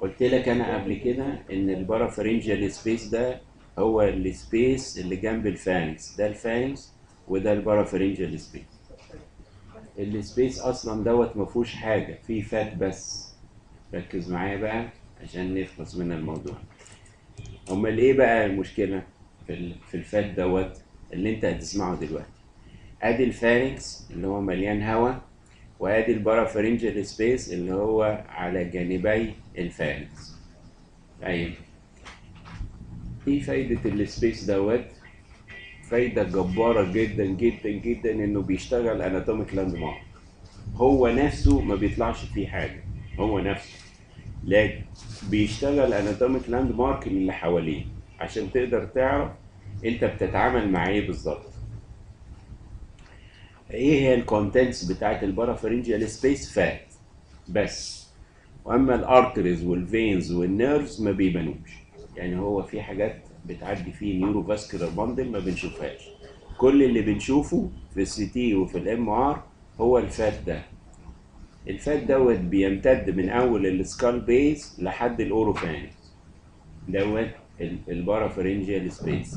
قلت لك انا قبل كده ان البارافرنجيال سبيس ده هو السبيس اللي جنب الفانكس ده الفانكس وده البارافرنجيال سبيس السبيس اصلا دوت ما فيهوش حاجه فيه فات بس ركز معايا بقى عشان نخلص من الموضوع امال ايه بقى المشكله في ال- في الفات دوت اللي انت هتسمعه دلوقتي ادي الفارنكس اللي هو مليان هواء وادي البارافرنجيال سبيس اللي هو على جانبي الفارنكس ايوه ايه فايدة السبيس دوت فايدة جبارة جدا جدا جدا انه بيشتغل اناتوميك لاند مارك هو نفسه ما بيطلعش فيه حاجة هو نفسه لكن بيشتغل اناتوميك لاند مارك اللي حواليه عشان تقدر تعرف انت بتتعامل مع ايه بالظبط ايه هي الكونتنتس بتاعت البارافرنجيال سبيس فات بس واما الارتريز والفينز والنيرفز ما بيبانوش يعني هو في حاجات بتعدي فيه نيورو فاسكولار باندل ما بنشوفهاش كل اللي بنشوفه في السي تي وفي الام ار هو الفات ده الفات دوت بيمتد من اول السكال بيز لحد الاوروفانكس دوت ال- البارافرنجيال سبيس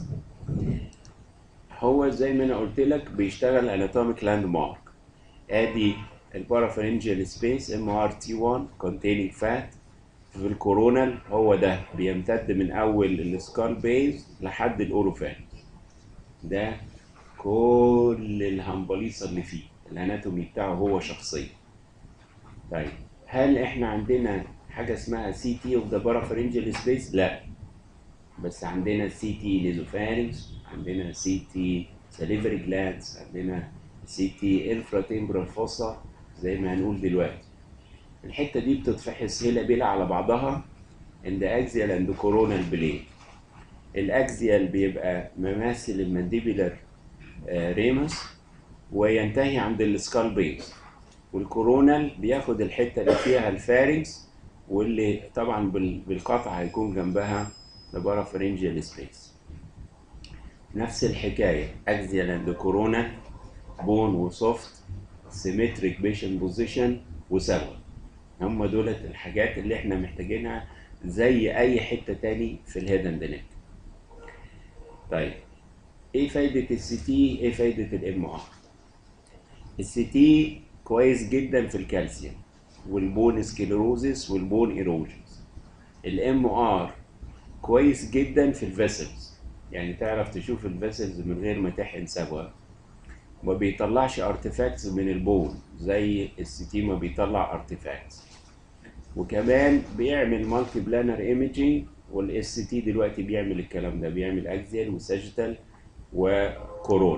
هو زي ما انا قلت لك بيشتغل اناتوميك لاند مارك ادي البارافرنجيال سبيس ام ار تي 1 containing fat في الكورونال هو ده بيمتد من اول السكال بيز لحد الاوروفان ده كل الهمبليصه اللي فيه الاناتومي بتاعه هو شخصيا طيب هل احنا عندنا حاجه اسمها سي تي اوف ذا بارافرنجيال سبيس لا بس عندنا سي تي نيزوفارينكس عندنا سي تي ساليفري جلانس عندنا سي تي انفراتيمبرال فوسا زي ما هنقول دلوقتي الحته دي بتتفحص هيلا بيلا على بعضها عند اكزيال اند كورونال بلين الاكزيال بيبقى مماثل المانديبولار ريمس وينتهي عند السكال بيز والكورونال بياخد الحته اللي فيها الفارنكس واللي طبعا بال- بالقطع هيكون جنبها البارافرنجيال سبيس نفس الحكايه اكزيال اند كورونا بون وسوفت سيمتريك بيشن بوزيشن وسوا هم دولت الحاجات اللي احنا محتاجينها زي اي حته تاني في الهيد اند نيك طيب ايه فايده السي تي ايه فايده الام ار السي تي كويس جدا في الكالسيوم والبون سكليروزس والبون ايروجنز الام ار كويس جدا في الفيسلز يعني تعرف تشوف الفيسلز من غير ما تحقن سوا ما بيطلعش ارتفاكتس من البون زي السي تي ما بيطلع ارتفاكتس وكمان بيعمل مالتي بلانر ايميجينج والاس تي دلوقتي بيعمل الكلام ده بيعمل اكزيال وساجيتال وكورون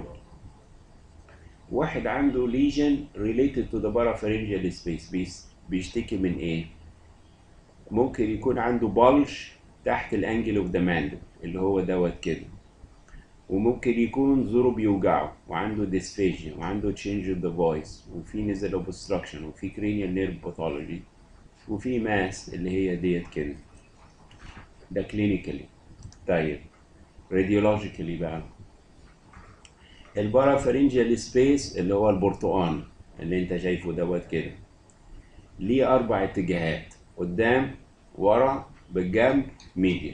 واحد عنده ليجن ريليتد تو ذا بارافرنجيال سبيس بيشتكي من ايه ممكن يكون عنده بلج تحت الانجل اوف ذا ماندل اللي هو دوت كده وممكن يكون زوره بيوجعه وعنده ديسفيجيا وعنده تشينج اوف ذا فويس وفي نزل اوبستراكشن وفي كرينيال نيرف باثولوجي وفي ماس اللي هي ديت كده ده كلينيكالي طيب راديولوجيكالي بقى البارافرنجيال سبيس اللي هو البرتقان اللي انت شايفه دوت كده ليه اربع اتجاهات قدام ورا بالجنب ميديا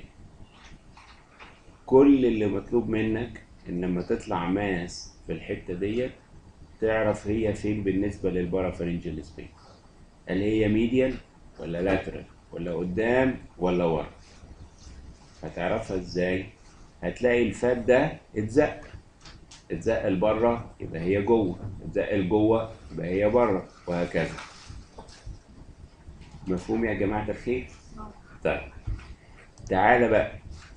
كل اللي مطلوب منك ان لما تطلع ماس في الحته ديت تعرف هي فين بالنسبه للبارافرنجيال سبيس هل هي ميديال ولا لاترال ولا قدام ولا ورا هتعرفها ازاي هتلاقي الفات ده اتزق اتزق لبره يبقى هي جوه اتزق لجوه يبقى هي بره وهكذا مفهوم يا جماعه الخير طيب تعالى بقى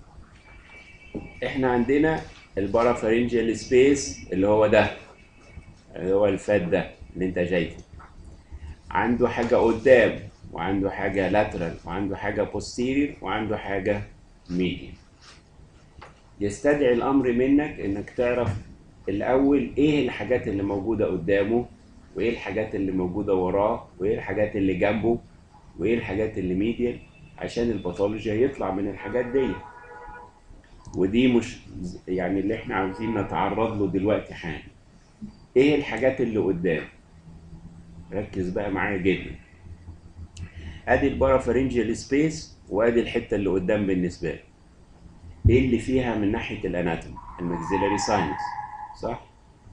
احنا عندنا البارافرنجيال سبيس اللي هو ده اللي هو الفات ده اللي انت شايفه عنده حاجة قدام وعنده حاجة لاترال وعنده حاجة بوستيرير وعنده حاجة ميديا يستدعي الأمر منك إنك تعرف الأول إيه الحاجات اللي موجودة قدامه وإيه الحاجات اللي موجودة وراه وإيه الحاجات اللي جنبه وإيه الحاجات اللي ميديال عشان الباثولوجي يطلع من الحاجات دي ودي مش يعني اللي احنا عاوزين نتعرض له دلوقتي حالا ايه الحاجات اللي قدام ركز بقى معايا جدا ادي البارافارنجيال سبيس وادي الحته اللي قدام بالنسبه لي ايه اللي فيها من ناحيه الاناتومي الماكسيلاري ساينس صح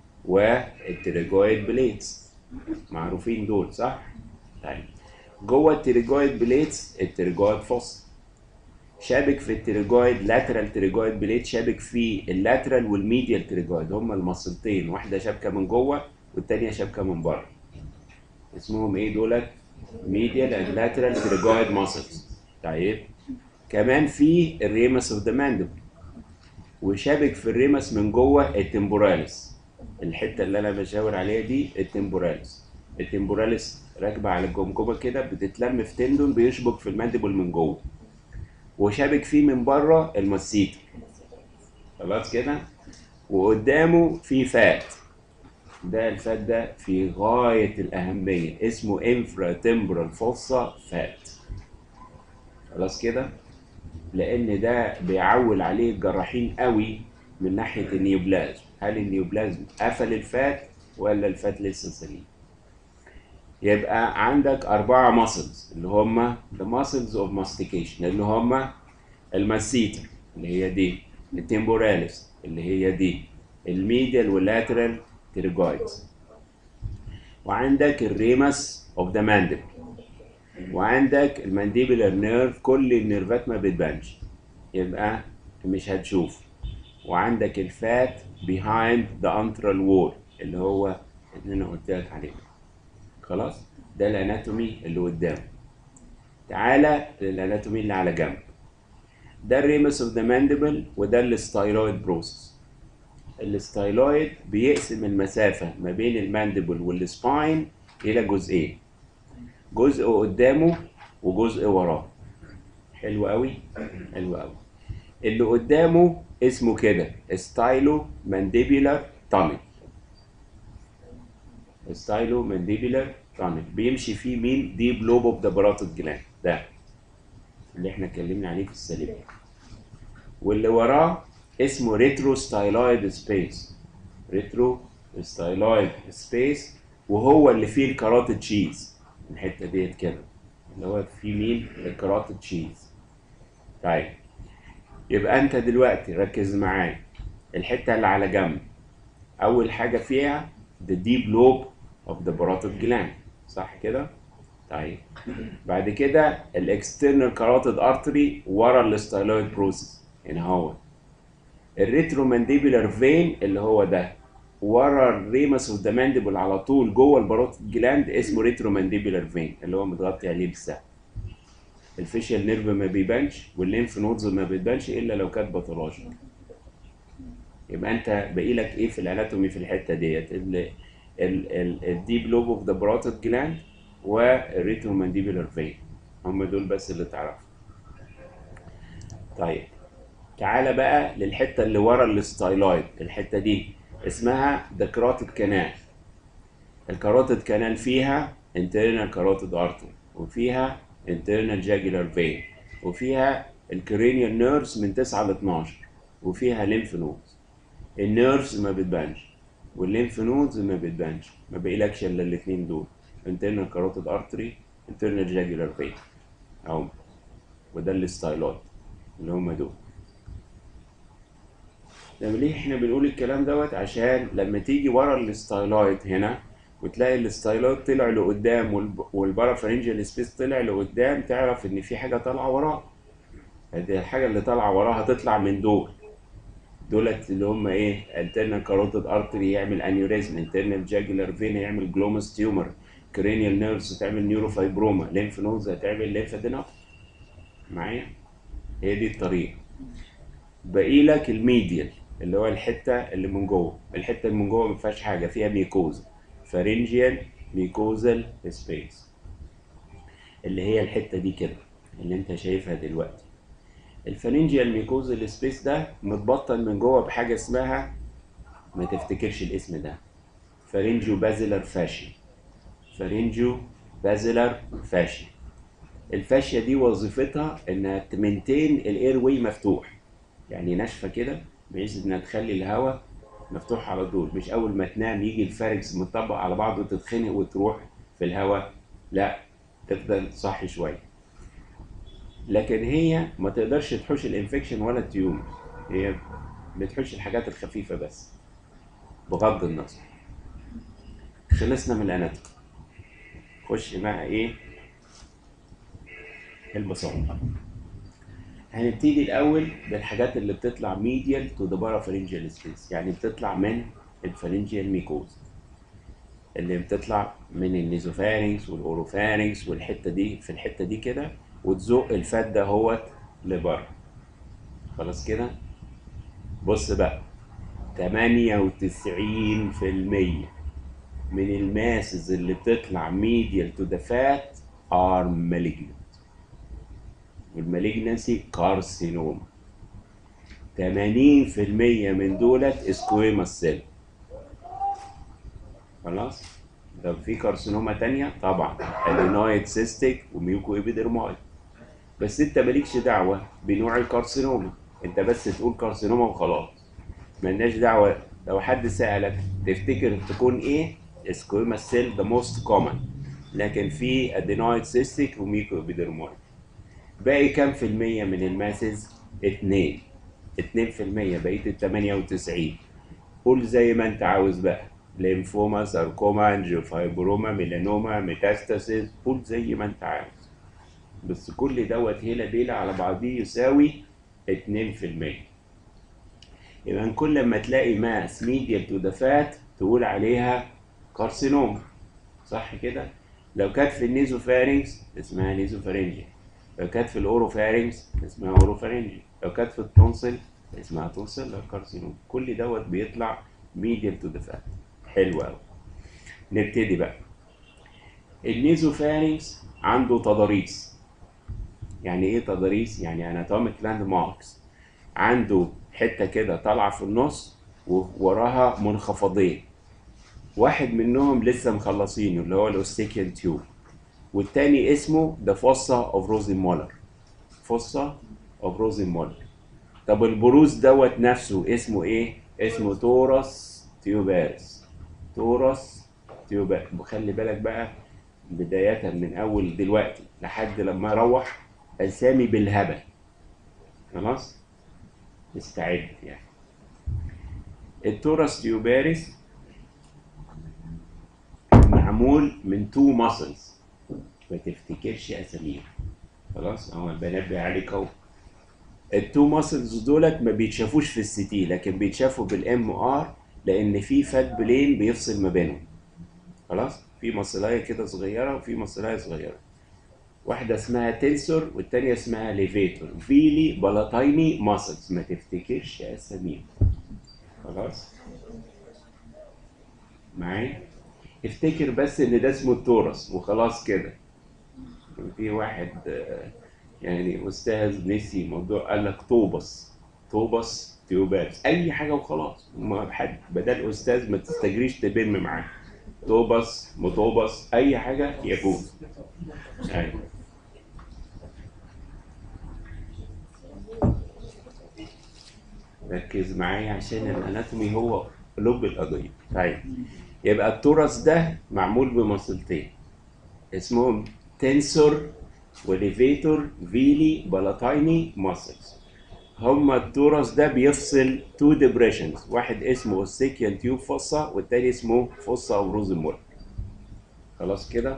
والتريجويد بليتس معروفين دول صح طيب جوه التريجويد بليتس التريجويد فوس شابك في التريجويد لاترال تريجويد بليت شابك في اللاترال والميديال تريجويد هما المصلتين واحده شابكه من جوه والتانيه شابكه من بره اسمهم ايه دولت ميديال اند لاترال تريجويد ماسلز طيب كمان في الريمس اوف ذا ماندبل وشابك في الريمس من جوه التمبوراليس الحته اللي انا بشاور عليها دي التمبوراليس التمبوراليس راكبه على الجمجمه كده بتتلم في تندون بيشبك في الماندبل من جوه وشابك فيه من بره المسيتر خلاص كده وقدامه في فات ده الفات ده في غاية الأهمية اسمه انفرا تمبرال فوسا فات خلاص كده لأن ده بيعول عليه الجراحين قوي من ناحية النيوبلازم هل النيوبلازم قفل الفات ولا الفات لسه سليم يبقى عندك أربعة ماسلز اللي هما the muscles of mastication اللي هما الماسيتر اللي هي دي التمبوراليس اللي هي دي الميديال واللاترال تيرجويدز وعندك الريمس اوف ذا ماندبل وعندك المانديبولار نيرف كل النيرفات ما بتبانش يبقى مش هتشوف وعندك الفات behind the antral wall اللي هو اللي انا قلت لك عليه خلاص ده الاناتومي اللي قدام تعالى للاناتومي اللي على جنب ده الريمس اوف ذا ماندبل وده الستايلويد بروسس الستايلويد بيقسم المسافة ما بين الماندبل والسباين إلى جزئين جزء قدامه وجزء وراه حلو قوي حلو قوي اللي قدامه اسمه كده ستايلو مانديبيولار تانل ستايلو مانديبيولار تانل بيمشي فيه مين ديب لوب اوف ذا باراتوت جلاند ده اللي احنا اتكلمنا عليه في السليم واللي وراه اسمه ريترو ستايلويد سبيس ريترو ستايلويد سبيس وهو اللي فيه الكاراتيد تشيز الحته ديت كده اللي هو فيه مين الكاراتيد تشيز طيب يبقى انت دلوقتي ركز معايا الحته اللي على جنب اول حاجه فيها the deep lobe of the parotid gland صح كده طيب بعد كده الاكسترنال كاراتيد ارتري ورا الستايلويد بروسيس هنا هو الريترومانديبولار فين اللي هو ده ورا الريمس اوف ذا مانديبل على طول جوه الباروتيد جلاند اسمه ريترومانديبولار فين اللي هو متغطي عليه بالسهم الفيشيال نيرف ما بيبانش والليمف نودز ما بتبانش الا لو كانت باثولوجيك يبقى انت باقي لك ايه في الاناتومي في الحته ديت الديب لوب اوف ذا باروتيد جلاند والريترومانديبولار فين هم دول بس اللي تعرفوا طيب تعالى بقى للحته اللي ورا الستايلويد الحته دي اسمها ذا كاراتيد كانال الكاراتيد كانال فيها internal carotid artery وفيها internal jugular vein وفيها الكرينيال نيرفز من 9 ل 12 وفيها ليمف نودز النيرفز ما بتبانش والليمف نودز ما بتبانش ما بقيلكش الا الاثنين دول internal carotid artery internal jugular vein اهو وده الستايلويد اللي هم دول طب ليه احنا بنقول الكلام دوت عشان لما تيجي ورا الستايلويد هنا وتلاقي الستايلويد طلع لقدام والبارافرنجال سبيس طلع لقدام تعرف ان في حاجه طالعه وراه دي الحاجه اللي طالعه وراها تطلع من دول دولت اللي هم ايه انترنال كاروتيد ارتري يعمل انيوريزم انترنال جاجولار فين يعمل جلوماس تيومر كرينيال نيرفز تعمل نيوروفايبروما ليمف نودز هتعمل ليمفادينوباثي معايا هي دي الطريقه باقي لك الميديال اللي هو الحته اللي من جوه الحته اللي من جوه ما فيهاش حاجه فيها ميكوزا فارنجيال ميكوزال سبيس اللي هي الحته دي كده اللي انت شايفها دلوقتي الفارنجيال ميكوزال سبيس ده متبطن من جوه بحاجه اسمها ما تفتكرش الاسم ده فارنجيو بازيلر فاشي فارنجيو بازيلر فاشي الفاشيه دي وظيفتها انها تمنتين الاير واي مفتوح يعني ناشفه كده بحيث انها تخلي الهواء مفتوح على طول مش اول ما تنام يجي الفاركس متطبق على بعضه وتتخنق وتروح في الهواء لا تفضل صاحي شويه لكن هي ما تقدرش تحوش الانفكشن ولا التيومر هي بتحوش الحاجات الخفيفه بس بغض النظر خلصنا من الاناتومي خش بقى ايه البصمه هنبتدي الاول بالحاجات اللي بتطلع ميديال تو ذا بارافرنجيال سبيس يعني بتطلع من الفرنجيال ميكوز اللي بتطلع من النيزوفارينكس والاوروفارينكس والحته دي في الحته دي كده وتزق الفات ده هوت لبره خلاص كده بص بقى 98% من الماسز اللي بتطلع ميديال تو ذا فات ار malignant والمالجنسي كارسينوما 80% من دولت سكويما سيل خلاص طب في كارسينوما تانية طبعا ادينويد سيستيك وميوكو ايبيدرمايد بس انت مالكش دعوة بنوع الكارسينوما انت بس تقول كارسينوما وخلاص ملناش دعوة لو حد سألك تفتكر تكون ايه سكويما سيل ذا موست كومن لكن في ادينويد سيستيك وميوكو ايبيدرمايد باقي كام في المية من الماسز؟ اتنين اتنين في المية بقيت التمانية وتسعين قول زي ما انت عاوز بقى ليمفوما ساركوما انجيوفايبروما ميلانوما ميتاستاسيس قول زي ما انت عاوز بس كل دوت هيلا بيلا على بعضيه يساوي اتنين في المية يبقى كل ما تلاقي ماس ميديال تو ذا فات تقول عليها كارسينوما صح كده؟ لو كانت في النيزوفارينكس اسمها نيزوفارينجيا لو كانت في الاوروفارينكس اسمها اوروفارينجي لو كانت في التونسل اسمها تونسل كارسينوم كل دوت بيطلع ميديال تو ذا فات حلو قوي نبتدي بقى النيزوفارينكس عنده تضاريس يعني ايه تضاريس يعني اناتوميك لاند ماركس عنده حته كده طالعه في النص ووراها منخفضين واحد منهم لسه مخلصينه اللي هو الاوستيكيان تيوب والتاني اسمه ذا فوسا اوف روزن مولر فوسا اوف روزن مولر طب البروز دوت نفسه اسمه ايه اسمه تورس تيوبارس تورس تيوبارس خلي بالك بقى بداية من أول دلوقتي لحد لما أروح أسامي بالهبل خلاص استعد يعني التورس تيوبارس معمول من تو ماسلز ما تفتكرش اساميهم خلاص هو بنبه عليك اهو التو ماسلز دولت ما بيتشافوش في السي لكن بيتشافوا بالام ار لان في فات بلين بيفصل ما بينهم خلاص في مصلايه كده صغيره وفي مصلايه صغيره واحده اسمها تنسور والتانيه اسمها ليفيتور فيلي بلاتايني ماسلز ما تفتكرش اساميهم خلاص معايا افتكر بس ان ده اسمه التورس وخلاص كده في واحد يعني استاذ نسي موضوع قال لك طوبس طوبس تيوبارس اي حاجه وخلاص ما حد بدل استاذ ما تستجريش تبم معاه طوبس مطوبس اي حاجه يجوز ايوه ركز معايا عشان الاناتومي هو لب القضيه طيب يبقى التورس ده معمول بمصلتين اسمهم تنسور وليفيتور فيلي بلاتايني ماسلز هما التورس ده بيفصل تو ديبريشنز واحد اسمه اوستيكيان تيوب فوسا والتاني اسمه فوسا او روزنمول خلاص كده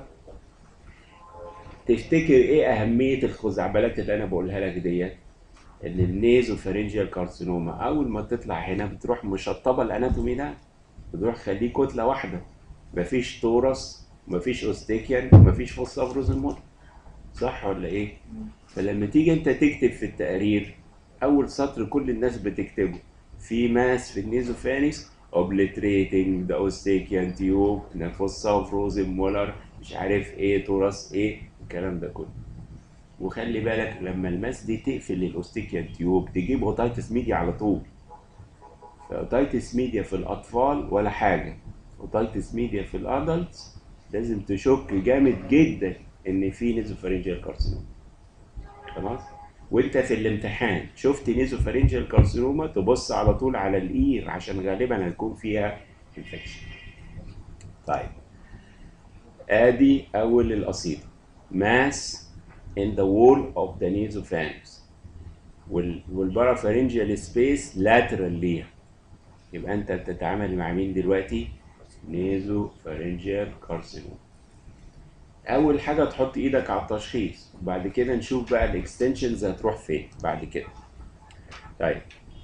تفتكر ايه اهميه الخزعبلات اللي انا بقولها لك ديت ان النيزو فارنجيال كارسينوما اول ما تطلع هنا بتروح مشطبه الاناتومي ده بتروح خليه كتله واحده مفيش تورس مفيش اوستيكيان مفيش فوسا او روزنمول صح ولا ايه فلما تيجي انت تكتب في التقرير اول سطر كل الناس بتكتبه في ماس في النيزوفانيس obliterating the ostachian tube نفوسا وفروزن مولر مش عارف ايه تورس ايه الكلام ده كله وخلي بالك لما الماس دي تقفل الاوستيكيان تيوب تجيب اوتايتس ميديا على طول فاوتايتس ميديا في الاطفال ولا حاجه اوتايتس ميديا في الادلتس لازم تشك جامد جدا ان في نيزوفارينجيال كارسينوما خلاص وانت في الامتحان شفت نيزوفارينجيال كارسينوما تبص على طول على الاير عشان غالبا هيكون فيها انفكشن طيب ادي اول القصيده mass in the wall of the nasopharynx وال والبارافارنجيال سبيس lateral ليها يبقى انت بتتعامل مع مين دلوقتي نيزوفارنجيال كارسينوم اول حاجه تحط ايدك على التشخيص وبعد كده نشوف بقى الاكستنشنز هتروح فين بعد كده طيب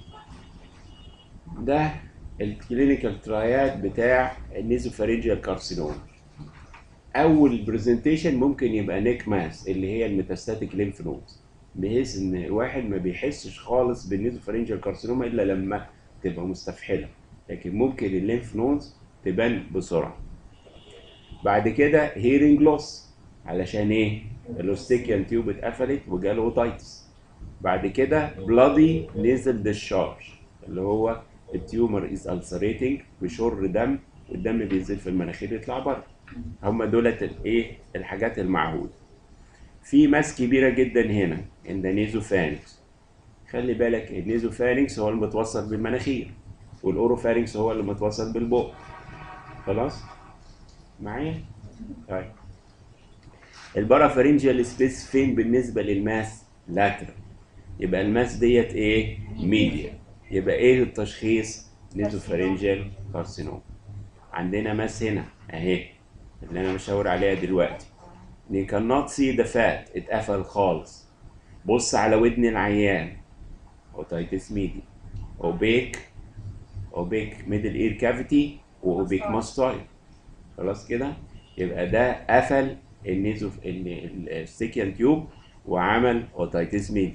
ده الكلينيكال ترايات بتاع النيزوفارنجيال كارسينوم اول برزنتيشن ممكن يبقى نيك ماس اللي هي الميتاستاتيك ليمف نودز بحيث ان الواحد ما بيحسش خالص بالنيزوفارنجيال كارسينوما الا لما تبقى مستفحله لكن ممكن الليمف نودز تبان بسرعه بعد كده هيرنج لوس علشان ايه الاوستيكيان تيوب اتقفلت وجاله اوتايتس بعد كده بلادي نزل ديشارج اللي هو التيومر از السريتنج بيشر دم والدم بينزل في المناخير يطلع بره هم دولت الايه الحاجات المعهوده في ماس كبيره جدا هنا عند نيزوفارينكس خلي بالك النيزوفارينكس هو اللي متوصل بالمناخير والاوروفارينكس هو اللي متوصل بالبق خلاص معايا طيب البارافارنجيال سبيس فين بالنسبه للماس لاترال يبقى الماس ديت ايه ميديا يبقى ايه التشخيص نيزوفارنجيال كارسينوم عندنا ماس هنا اهي اللي انا بشاور عليها دلوقتي you cannot see the fat اتقفل خالص بص على ودن العيان اوتايتس ميدي اوبيك اوبيك ميدل اير كافيتي واوبيك ماستايل خلاص كده يبقى ده قفل النيزو الستيكيان تيوب وعمل اوتايتس ميدي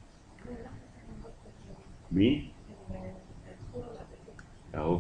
مين اهو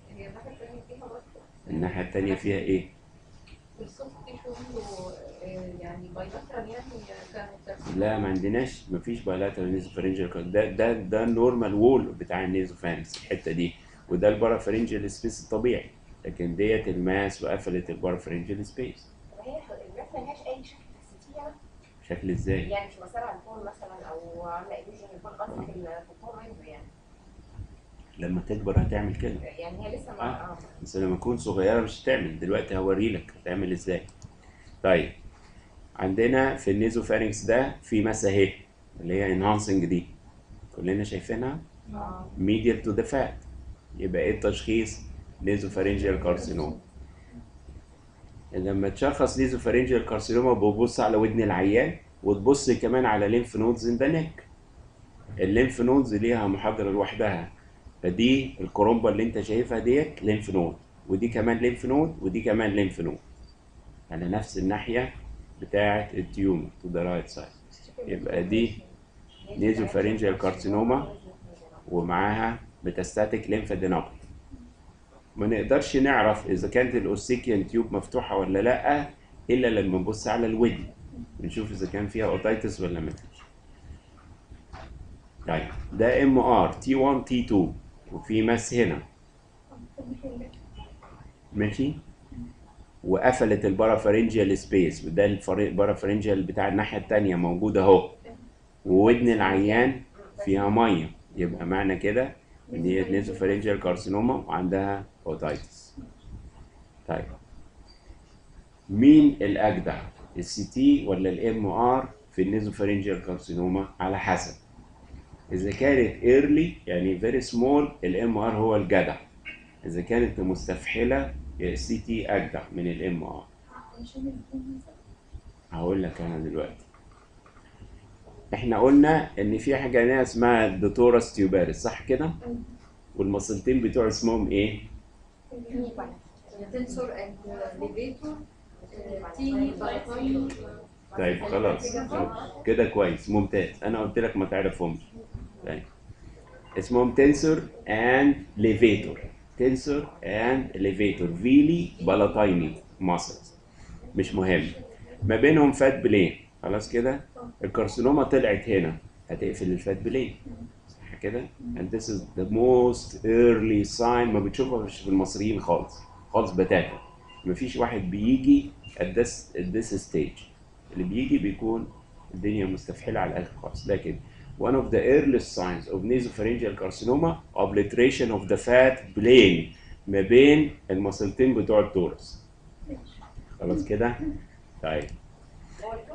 الناحيه التانيه فيها ايه الصوت تيشو يعني بايلاترال يعني كانت لا ما عندناش ما فيش بايلاترال نيزوفارنجيال ده ده ده النورمال وول بتاع النيزوفارنكس الحته دي وده البارافارنجيال سبيس الطبيعي لكن ديت الماس وقفلت البارافارنجيال سبيس هي الرسمه ملهاش اي شكل حسيتيها شكل ازاي يعني مش مسار على الفون مثلا او عامله ايلوجن يكون قصدك في الفون منه يعني لما تكبر هتعمل كده يعني هي لسه آه. ما اه بس لما تكون صغيره مش هتعمل دلوقتي هوري لك هتعمل ازاي طيب عندنا في النيزوفارينكس ده في ماسه اهي اللي هي انهانسنج دي كلنا شايفينها اه medial to the fat يبقى ايه التشخيص نيزوفارنجيال كارسينوما لما تشخص نيزوفارنجيال كارسينوما بتبص على ودن العيان وتبص كمان على ليمف نودز ان ذا نيك الليمف نودز ليها محاضره لوحدها فدي الكرومبا اللي انت شايفها ديت ليمف نود ودي كمان ليمف نود ودي كمان ليمف نود على نفس الناحيه بتاعه التيومر تو ذا رايت سايد يبقى دي نيزوفارنجيال كارسينوما ومعاها ميتاستاتيك ليمفادينوباثي ما نقدرش نعرف اذا كانت الاوسيكيان تيوب مفتوحه ولا لا الا لما نبص على الودن نشوف اذا كان فيها اوتايتس ولا ما فيش طيب ده ام ار تي 1 تي 2 وفي ماس هنا ماشي وقفلت البارافارنجيال سبيس وده الفريق البارافارنجيال بتاع الناحيه التانيه موجود اهو وودن العيان فيها ميه يبقى معنى كده ان هي نيزوفارنجيال كارسينوما وعندها اوتايتس طيب مين الاجدع السي تي ولا الام ار في النيزوفارنجيال كارسينوما على حسب اذا كانت ايرلي يعني فيري سمول الام ار هو الجدع اذا كانت مستفحله السي تي اجدع من الام ار هقول لك انا دلوقتي احنا قلنا ان في حاجه هنا اسمها الدوتورس تيوباريس صح كده والمصلتين بتوع اسمهم ايه تنسور اند ليفيتور تي باراتاي طيب خلاص كده كويس ممتاز انا قلت لك ما تعرفهمش طيب اسمهم تنسور اند ليفيتور تنسور اند ليفيتور فيلي بالاتايني ماسلز مش مهم ما بينهم فات بلين خلاص كده الكارسينوما طلعت هنا هتقفل الفات بلين صح كده and this is the most early sign ما بتشوفهاش في المصريين خالص خالص بتاتا مفيش واحد بيجي at this, at this stage اللي بيجي بيكون الدنيا مستفحلة على الآخر خالص لكن one of the earliest signs of nasopharyngeal carcinoma obliteration of the fat plane ما بين المصلتين بتوع التورس خلاص كده طيب هو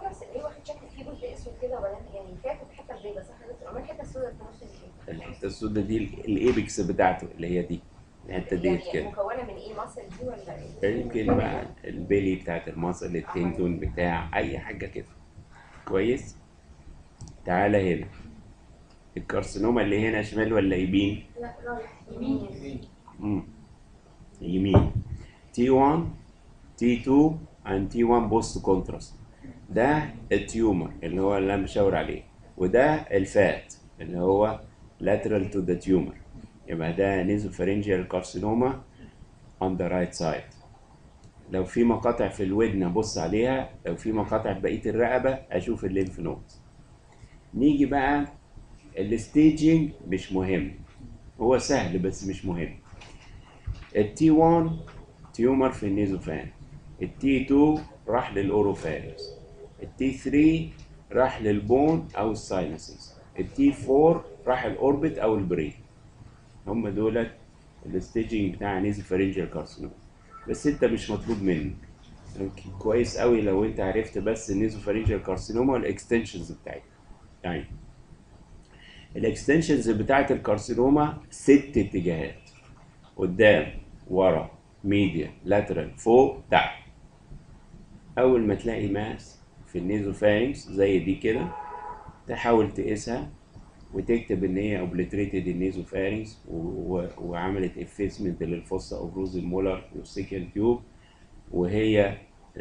كده وبعدين يعني فات الحته البيضاء صح يا دكتور؟ امال الحته السوداء في النص دي ايه؟ الحته السوداء دي ال- الايبكس بتاعته اللي هي دي الحته ديت يعني كده مكونه من ايه مصل دي ولا ايه؟ يمكن بقى البيلي بتاعت المصل التندون بتاع اي حاجه كده كويس تعالى هنا الكارسينوما اللي هنا شمال ولا يمين لا رايح يمين مم. يمين T1 T2 and T1 بوست كونتراست ده التيومر اللي هو اللي انا بشاور عليه وده الفات اللي هو lateral to the tumor يبقى ده nasopharyngeal carcinoma on the right side لو في مقاطع في الودن ابص عليها لو في مقاطع في بقيه الرقبه اشوف الليمف نود نيجي بقى الستيجنج مش مهم هو سهل بس مش مهم التي 1 تيومر في النيزوفان التي 2 راح للاوروفارينكس التي 3 راح للبون او الساينسز التي 4 راح الاوربت او البرين هم دولت الستيجنج بتاع نيزوفارينجيال كارسينوما بس انت مش مطلوب منك يمكن كويس قوي لو انت عرفت بس النيزوفارينجيال كارسينوما والاكستنشنز بتاعتها يعني الاكستنشنز بتاعت الكارسينوما ست اتجاهات قدام ورا ميديا لاترال فوق تحت اول ما تلاقي ماس في النيزوفارينكس زي دي كده تحاول تقيسها وتكتب ان هي اوبليتريتد النيزوفارينكس وعملت افيسمنت للفصة اوبروز المولر والسيكل تيوب وهي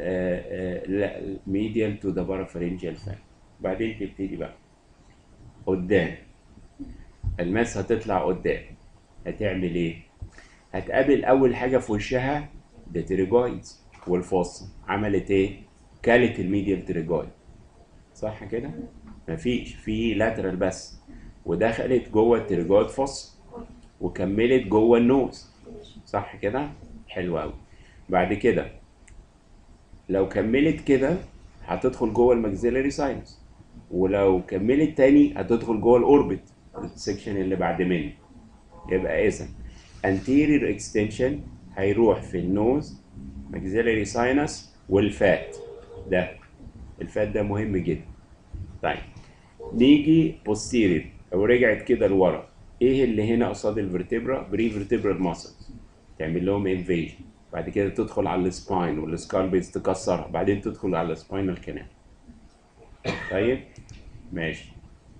ميديال تو ذا بارافرنجيال فان بعدين تبتدي بقى قدام الماس هتطلع قدام هتعمل ايه هتقابل اول حاجه في وشها ده تيريجويدز والفص عملت ايه كالت الميديال تيريجويد صح كده مفيش في لاترال بس ودخلت جوه التيريجويد فص وكملت جوه النوز صح كده حلو قوي بعد كده لو كملت كده هتدخل جوه الماكسيلاري ساينس ولو كملت تاني هتدخل جوه الاوربت السكشن اللي بعد منه يبقى اذا anterior extension هيروح في النوز maxillary sinus والفات ده الفات ده مهم جدا طيب نيجي posterior لو رجعت كده لورا ايه اللي هنا قصاد الفرتبرا بري فيرتبرال ماسلز تعمل لهم انفيجن بعد كده تدخل على السباين والسكال بيز تكسرها بعدين تدخل على السباينال كانال طيب ماشي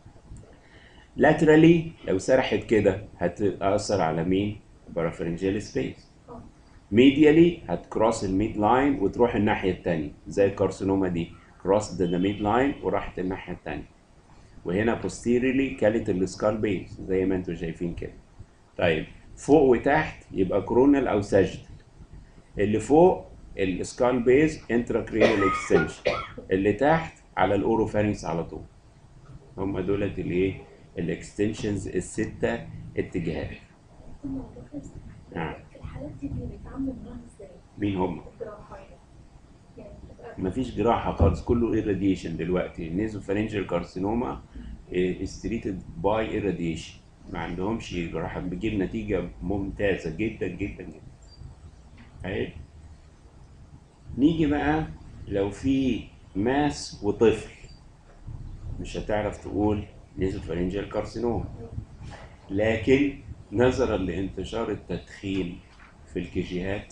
لاترالي لو سرحت كده هتأثر على مين؟ بارافرنجيال سبيس ميديالي هتكروس الميد لاين وتروح الناحية التانية زي الكارسينوما دي كروس ذا ميد لاين وراحت الناحية التانية وهنا posteriorly كانت السكال بيس زي ما انتم شايفين كده طيب فوق وتحت يبقى كرونال او ساجد اللي فوق السكال بيز انتراكرينال اكستنشن اللي تحت على الاوروفارينكس على طول هم دولت الايه الاكستنشنز الستة اتجاهات نعم في الحالات دي بنتعامل معاها ازاي؟ مين هم الجراحة يعني يعني بتبقى مفيش جراحة خالص كله irradiation دلوقتي النيزوفارينجيال كارسينوما is treated by irradiation ما عندهمش جراحة بتجيب نتيجة ممتازة جدا جدا جدا اهي نيجي بقى لو في ماس وطفل مش هتعرف تقول نيزوفارينجيال كارسينوما لكن نظرا لانتشار التدخين في الكيجيهات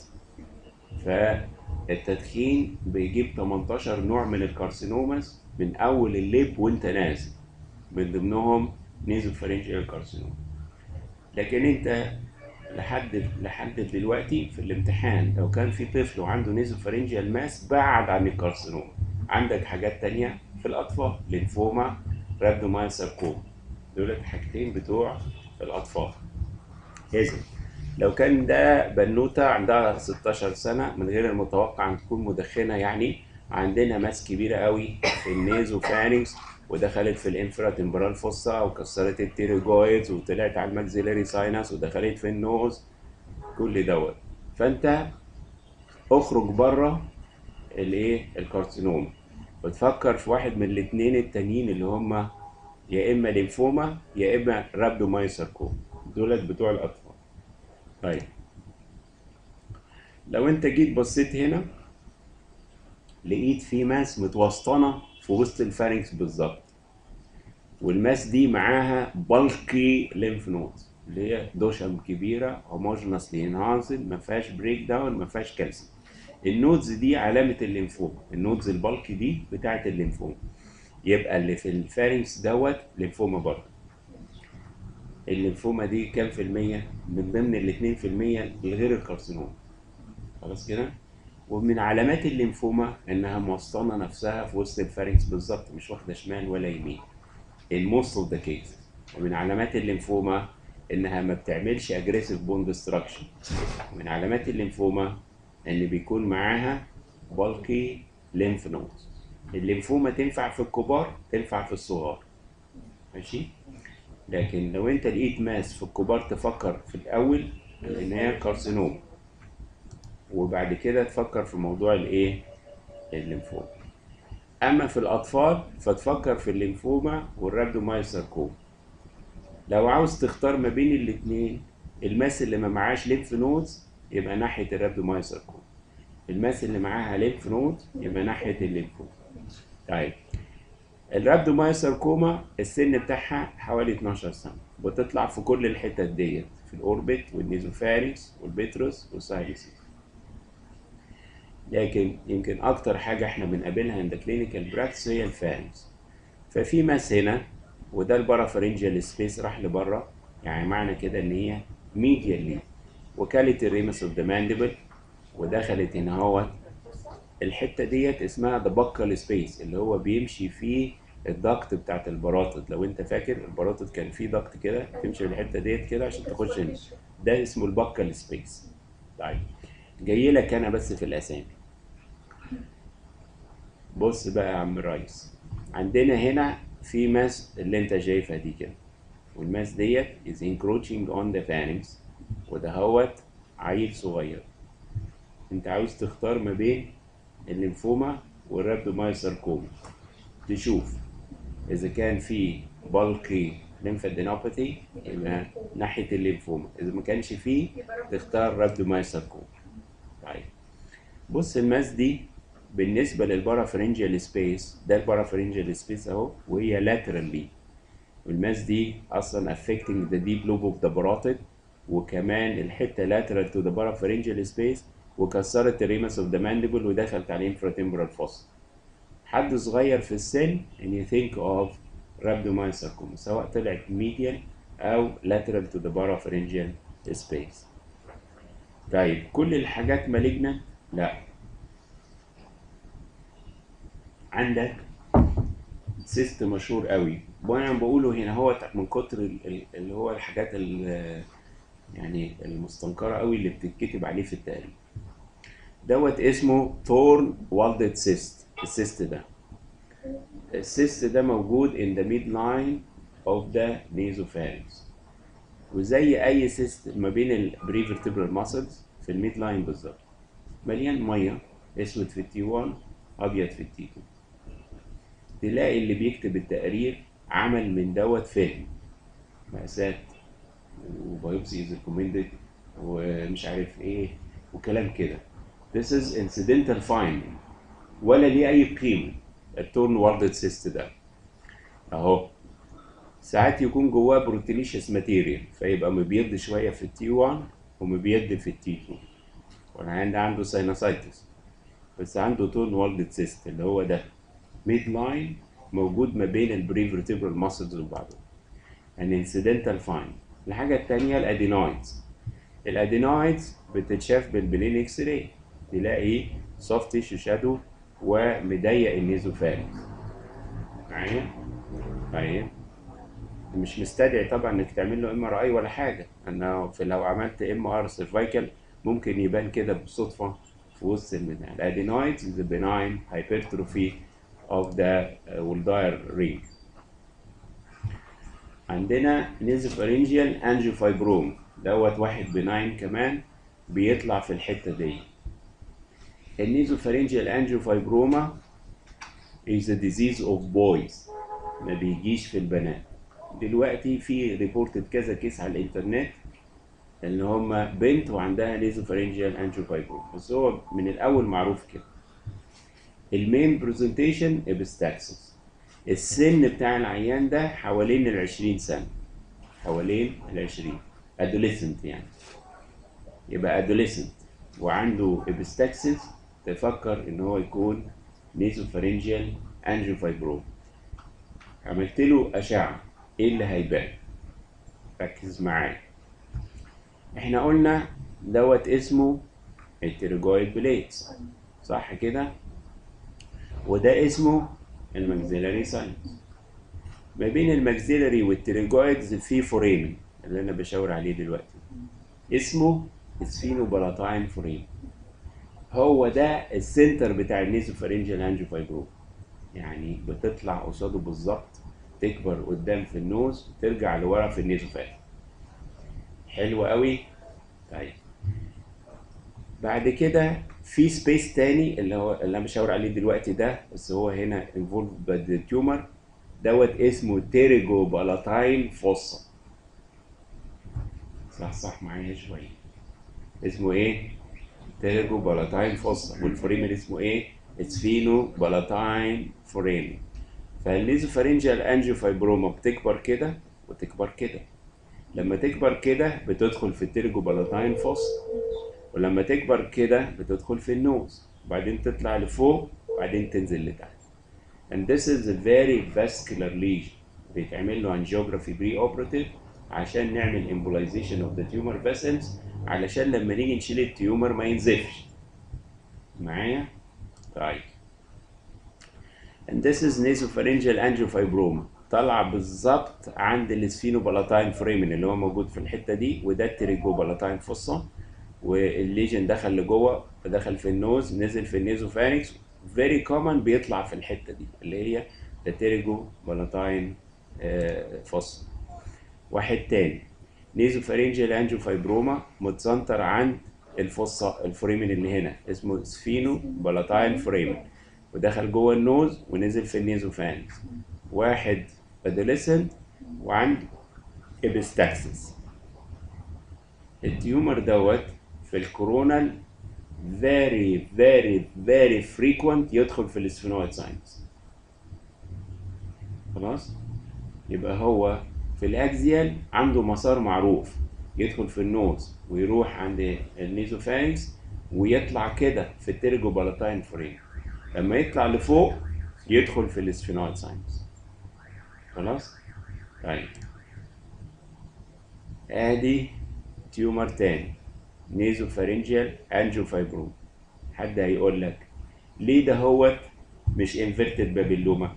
فالتدخين بيجيب 18 نوع من الكارسينوماس من اول الليب وانت نازل من ضمنهم نيزوفارينجيال كارسينوما لكن انت لحد لحد دلوقتي في الامتحان لو كان في طفل وعنده نيزوفارينجيال ماس بعد عن الكارسينوما عندك حاجات تانية في الأطفال لينفوما رابدومايوساركوما دول حاجتين بتوع الأطفال إذا لو كان ده بنوتة عندها 16 سنة من غير المتوقع أن تكون مدخنة يعني عندنا ماس كبيرة قوي في النيزو فارنكس ودخلت في الانفرا تمبرال فوسا وكسرت التيروجويدز وطلعت على الماكسيلاري ساينس ودخلت في النوز كل دوت فانت اخرج بره الايه الكارسينوما وتفكر في واحد من الاثنين التانيين اللي هما يا اما ليمفوما يا اما رابدومايوساركوما دولت بتوع الاطفال طيب لو انت جيت بصيت هنا لقيت في ماس متوسطنه في وسط الفارنكس بالظبط والماس دي معاها بالكي ليمف نودز اللي هي دوشم كبيره هوموجينسلي انهانسد ما فيهاش بريك داون ما فيهاش كالسيوم النودز دي علامه الليمفوما النودز البالكي دي بتاعه الليمفوما يبقى اللي في الفارنكس دوت ليمفوما برضه الليمفوما دي كام في المية؟ من ضمن ال 2 في المية الغير الكارسينوم خلاص كده؟ ومن علامات الليمفوما انها موصله نفسها في وسط الفارنكس بالظبط مش واخده شمال ولا يمين in most of the cases ومن علامات الليمفوما انها ما بتعملش aggressive bone destruction ومن علامات الليمفوما ان بيكون معاها bulky lymph nodes الليمفوما تنفع في الكبار تنفع في الصغار ماشي لكن لو انت لقيت ماس في الكبار تفكر في الاول ان هي كارسينوم وبعد كده تفكر في موضوع الايه الليمفوما اما في الاطفال فتفكر في الليمفوما والرابدومايوساركوما لو عاوز تختار ما بين الاثنين الماس اللي ما معاش ليمف نودز يبقى ناحيه الرابدومايوساركوما الماس اللي معاها ليمف نود يبقى ناحيه الليمفوما طيب الرابدومايوساركوما السن بتاعها حوالي 12 سنه بتطلع في كل الحتت ديت في الاوربت والنيزوفارينكس والبيتروس والسايلسيس لكن يمكن اكتر حاجه احنا بنقابلها عند كلينيكال براكتس هي الفارنكس ففي ماس هنا وده البارافرنجال سبيس راح لبره يعني معنى كده ان هي ميديالي وكالت الريمس اوف ذا مانديبل ودخلت هنا اهوت الحته ديت اسمها ذا بكال سبيس اللي هو بيمشي فيه الضغط بتاعت البراطد لو انت فاكر البراطد كان فيه ضغط كده تمشي في الحته ديت كده عشان تخش هنا ده اسمه البكال سبيس طيب جاي لك انا بس في الاسامي بص بقى يا عم الريس عندنا هنا في ماس اللي انت شايفها دي كده والماس ديت is encroaching on the pharynx وده هوت عيل صغير انت عاوز تختار ما بين الليمفوما والرابدومايوساركوما تشوف اذا كان في بالكي ليمفادينوباثي يبقى ناحيه الليمفوما اذا ما كانش فيه تختار رابدومايوساركوما طيب بص الماس دي بالنسبه للبارافرنجيال سبيس ده البارافرنجيال سبيس اهو وهي لاترالي والماس دي اصلا affecting the deep lobe of the parotid وكمان الحته lateral to the parapharyngeal space وكسرت الريمس اوف ذا مانديبل ودخلت على الانفراتمبرال فوس حد صغير في السن and you think of rhabdomyosarcoma سواء طلعت medial او lateral to the parapharyngeal space طيب كل الحاجات مالجنة لا عندك سيست مشهور قوي وانا بقوله هنا هو من كتر ال- ال- اللي هو الحاجات ال- يعني المستنكره قوي اللي بتتكتب عليه في التقريب دوت اسمه تورن والدد سيست السيست ده السيست ده موجود in the midline of the nasopharynx وزي اي سيست ما بين البريفرتبرال ماسلز في الميد لاين بالظبط مليان ميه اسود في التي 1 ابيض في التي 2 تلاقي اللي بيكتب التقرير عمل من دوت فهم مقاسات وبايوبسي از ريكومندد ومش عارف ايه وكلام كده This is incidental finding ولا ليه اي قيمه التورن واردد سيست ده اهو ساعات يكون جواه بروتينيشس ماتيريال فيبقى مبيض شويه في التي 1 ومبيض في التي 2 والعيان عنده ساينوسايتس بس عنده تورن واردد سيست اللي هو ده ميد لاين موجود ما بين البريفرتبرال ماسلز وبعضهم an incidental find الحاجة التانية الادينويدز الادينويدز بتتشاف بالبلين اكس راي تلاقي سوفت تيشو شادو ومضيق النيزوفارينكس معايا طيب مش مستدعي طبعا انك تعمل له ام ار اي ولا حاجه انه في لو عملت ام ار سيرفايكال ممكن يبان كده بالصدفه في وسط البتاع الادينويدز the benign hypertrophy of the uh, Wilder ring عندنا نيزوفارينجيال انجيوفايبروم دوت واحد بناين كمان بيطلع في الحته دي النيزوفارينجيال انجيوفايبروما is a disease of boys ما بيجيش في البنات دلوقتي في ريبورتد كذا كيس على الانترنت ان هما بنت وعندها نيزوفارينجيال انجيوفايبروما بس هو من الاول معروف كده المين برزنتيشن ابستاكسس السن بتاع العيان ده حوالين ال 20 سنة حوالين ال 20 adolescent يعني يبقى adolescent وعنده ابستاكسس تفكر ان هو يكون نيزوفارينجيال انجيوفايبروم عملت له اشعه ايه اللي هيبان ركز معايا احنا قلنا دوت اسمه التيرجويد بليتس صح كده وده اسمه الماكسيلاري ساينس ما بين الماكسيلاري والتيرجويدز في فوريمن اللي انا بشاور عليه دلوقتي اسمه سفينوبلاتاين فوريم هو ده السنتر بتاع النيزوفارينجيال انجيوفايبروم يعني بتطلع قصاده بالظبط تكبر قدام في النوز ترجع لورا في النيزوفات حلو قوي طيب بعد كده في سبيس تاني اللي هو اللي انا بشاور عليه دلوقتي ده بس هو هنا انفولد باد تيومر دوت اسمه تيريجو بالاتاين فوسا صح صح معايا شويه اسمه ايه تيريجو بالاتاين فوسا والفوريمر اسمه ايه اسفينو بالاتاين فوريمر فالنيزوفارينجيال انجيوفايبروما بتكبر كده وتكبر كده لما تكبر كده بتدخل في التيرجو بالاتاين فوس ولما تكبر كده بتدخل في النوز وبعدين تطلع لفوق وبعدين تنزل لتحت and this is a very vascular lesion بيتعمل له angiography pre-operative عشان نعمل embolization of the tumor vessels علشان لما نيجي نشيل التيومر ما ينزفش معايا طيب and this is nasopharyngeal angiofibroma طالعه بالظبط عند السفينوبالاتاين فريمن اللي هو موجود في الحته دي وده التريجوبالاتاين فوسا والليجن دخل لجوه دخل في النوز نزل في النيزوفارينكس فيري كومن بيطلع في الحته دي اللي هي التريجوبالاتاين فوسا واحد تاني نيزوفارينجيال انجيوفايبروما متسنتر عند الفصة الفريمن اللي هنا اسمه سفينو بالاتاين فريمن ودخل جوه النوز ونزل في النيزوفانكس واحد ادوليسنت وعنده ابستاكسس التيومر دوت في الكورونال very very very frequent يدخل في السفينويد ساينس خلاص يبقى هو في الاكزيال عنده مسار معروف يدخل في النوز ويروح عند النيزوفانكس ويطلع كده في التيرجو بالاتاين فريم لما يطلع لفوق يدخل في السفينويد ساينس خلاص طيب ادي تيومر تاني نيزوفارينجيال انجيوفايبروم حد هيقول لك ليه ده هو مش انفيرتد بابيلوما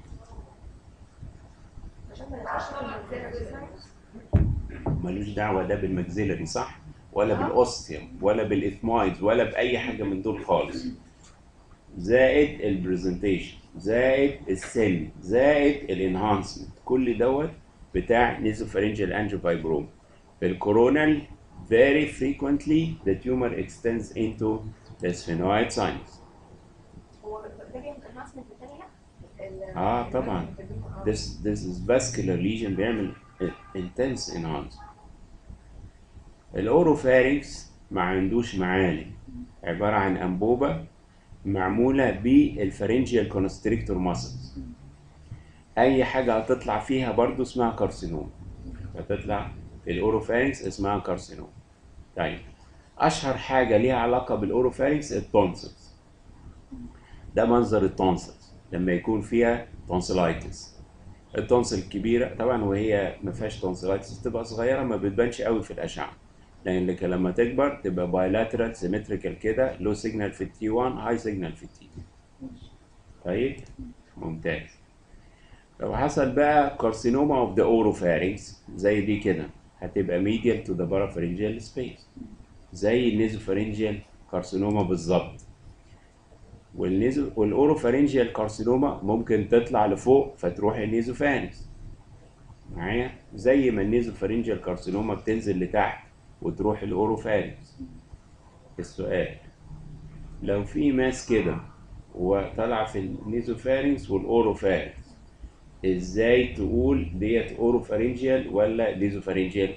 عشان ما نبقاش المنزل ملوش دعوه ده بالماكسيلري صح ولا بالاوستيوم ولا بالاثمايدز ولا باي حاجه من دول خالص زائد البرزنتيشن زائد السن زائد الانهانسمنت كل دوت بتاع نيزوفارينجيال انجيوفايبروم في الكورونال very frequently the tumor extends into the sphenoid sinus هو ده بيعمل enhancement بتانية؟ ال- اه طبعا this this is vascular lesion بيعمل intense enhancement الاوروفارينكس ما عندوش معالم عبارة عن أنبوبة معمولة بالفارنجيال كونستريكتور ماسلز أي حاجة هتطلع فيها برضو اسمها كارسينوم هتطلع في الأوروفارينكس اسمها كارسينوم طيب أشهر حاجة ليها علاقة بالأوروفارينكس التونسلز ده منظر التونسلز لما يكون فيها تونسلايتس التونسل الكبيرة طبعا وهي ما فيهاش تونسلايتس تبقى صغيرة ما بتبانش قوي في الأشعة لأن لكن لما تكبر تبقى بايلاترال سيمتريكال كده لو سيجنال في التي 1 هاي سيجنال في التي 2 طيب ممتاز لو حصل بقى كارسينوما اوف ذا اوروفارينكس زي دي كده هتبقى ميديال تو ذا بارافارنجيال سبيس زي النيزوفارنجيال كارسينوما بالظبط والنيزو والاوروفارنجيال كارسينوما ممكن تطلع لفوق فتروح النيزوفارنكس معايا زي ما النيزوفارنجيال كارسينوما بتنزل لتحت وتروح الاوروفارنكس السؤال لو في ماس كده وطلع في النيزوفارنكس والاوروفارنكس ازاي تقول ديت اوروفارنجيال ولا نيزوفارنجيال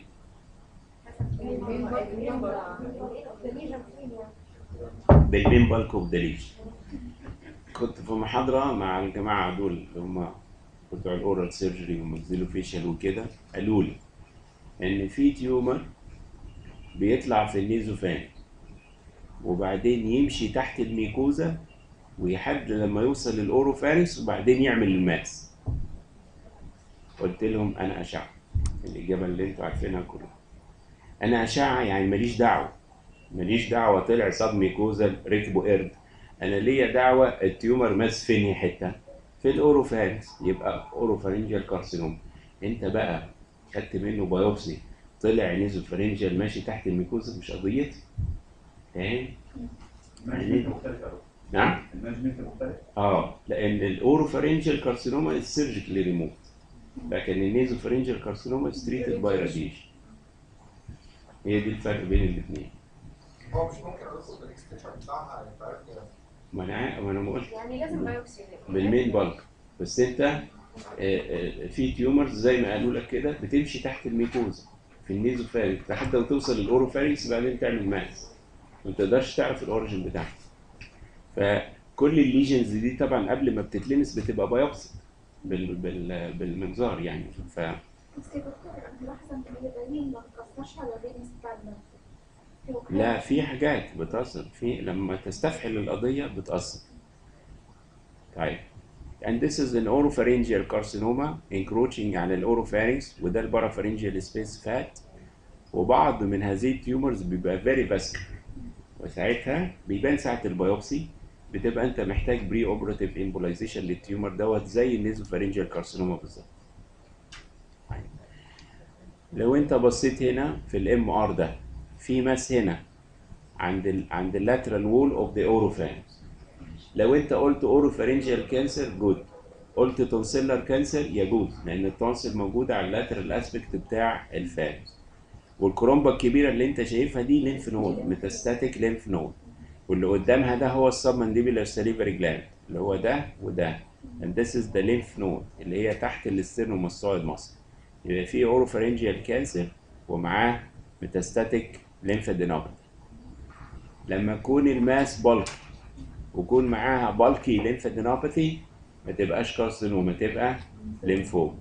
بالمين بالك اوف ذا ليش كنت في محاضرة مع الجماعة دول اللي هم بتوع الاورال سيرجري والماكسيلوفيشال وكده قالوا لي ان في تيومر بيطلع في النيزوفان وبعدين يمشي تحت الميكوزا ويحد لما يوصل للاوروفارينكس وبعدين يعمل الماس قلت لهم انا اشعه الاجابه اللي انتوا عارفينها كلها انا اشعه يعني ماليش دعوه ماليش دعوه طلع صاب ميكوزا ركبه قرد انا ليا دعوه التيومر ماس فين حته في الاوروفارينكس يبقى اوروفارينجيال كارسينوم انت بقى خدت منه بايوبسي طلع نيزوفارينجيال ماشي تحت الميكوزا مش قضيتي فاهم المانجمنت مختلف أوي نعم المانجمنت مختلف اه لان الاوروفارينجيال كارسينوما سيرجيكالي ريموف لكن النيزوفارينجيال كارسينوما ستريتد باي راديشن هي دي الفرق بين الاثنين هو مش ممكن ادخل بالاكستنشن بتاعها انت عارف كده ما انا عا- ما انا ما قلت يعني لازم بايوبسي بالمين بالك بس انت آه، آه، في تيومرز زي ما قالوا لك كده بتمشي تحت الميكوزا في النيزوفارينكس لحد ما توصل للاوروفارينكس بعدين تعمل ماس ما تقدرش تعرف الاوريجن بتاعها فكل الليجنز دي طبعا قبل ما بتتلمس بتبقى بايوبسي بال بال بالمنظار يعني ف بس يا دكتور انا ملاحظه ان هي دايما ما بتاثرش على الرينس بتاع المنزل في وقاية. لا في حاجات بتأثر في لما تستفحل القضية بتأثر طيب and this is an oropharyngeal carcinoma encroaching على الاوروفارينكس وده البارافارyngeal space fat وبعض من هذه التيومرز بيبقى very vascular وساعتها بيبان ساعة البيوبسي بتبقى انت محتاج بري اوبراتيف امبولايزيشن للتيومر دوت زي النيزوفارينجيال كارسينوما بالظبط طيب. لو انت بصيت هنا في الام ار ده في ماس هنا عند ال عند اللاترال وول اوف ذا اوروفارينكس لو انت قلت اوروفارينجيال كانسر جود قلت تونسيلر كانسر يجوز لان التونسل موجوده على اللاترال اسبكت بتاع الفارنكس والكرومبا الكبيره اللي انت شايفها دي لينف نود ميتاستاتيك لينف نود واللي قدامها ده هو السبمنديبولار سليفري جلاند اللي هو ده وده and this is the lymph node اللي هي تحت الاسترنوماستويد ماسل يبقى في اوروفارينجيال كانسر ومعاه ميتاستاتيك ليمفادينوباثي لما يكون الماس بالك ويكون معاها بالكي ليمفادينوباثي ما تبقاش كارسينوما تبقى ليمفوم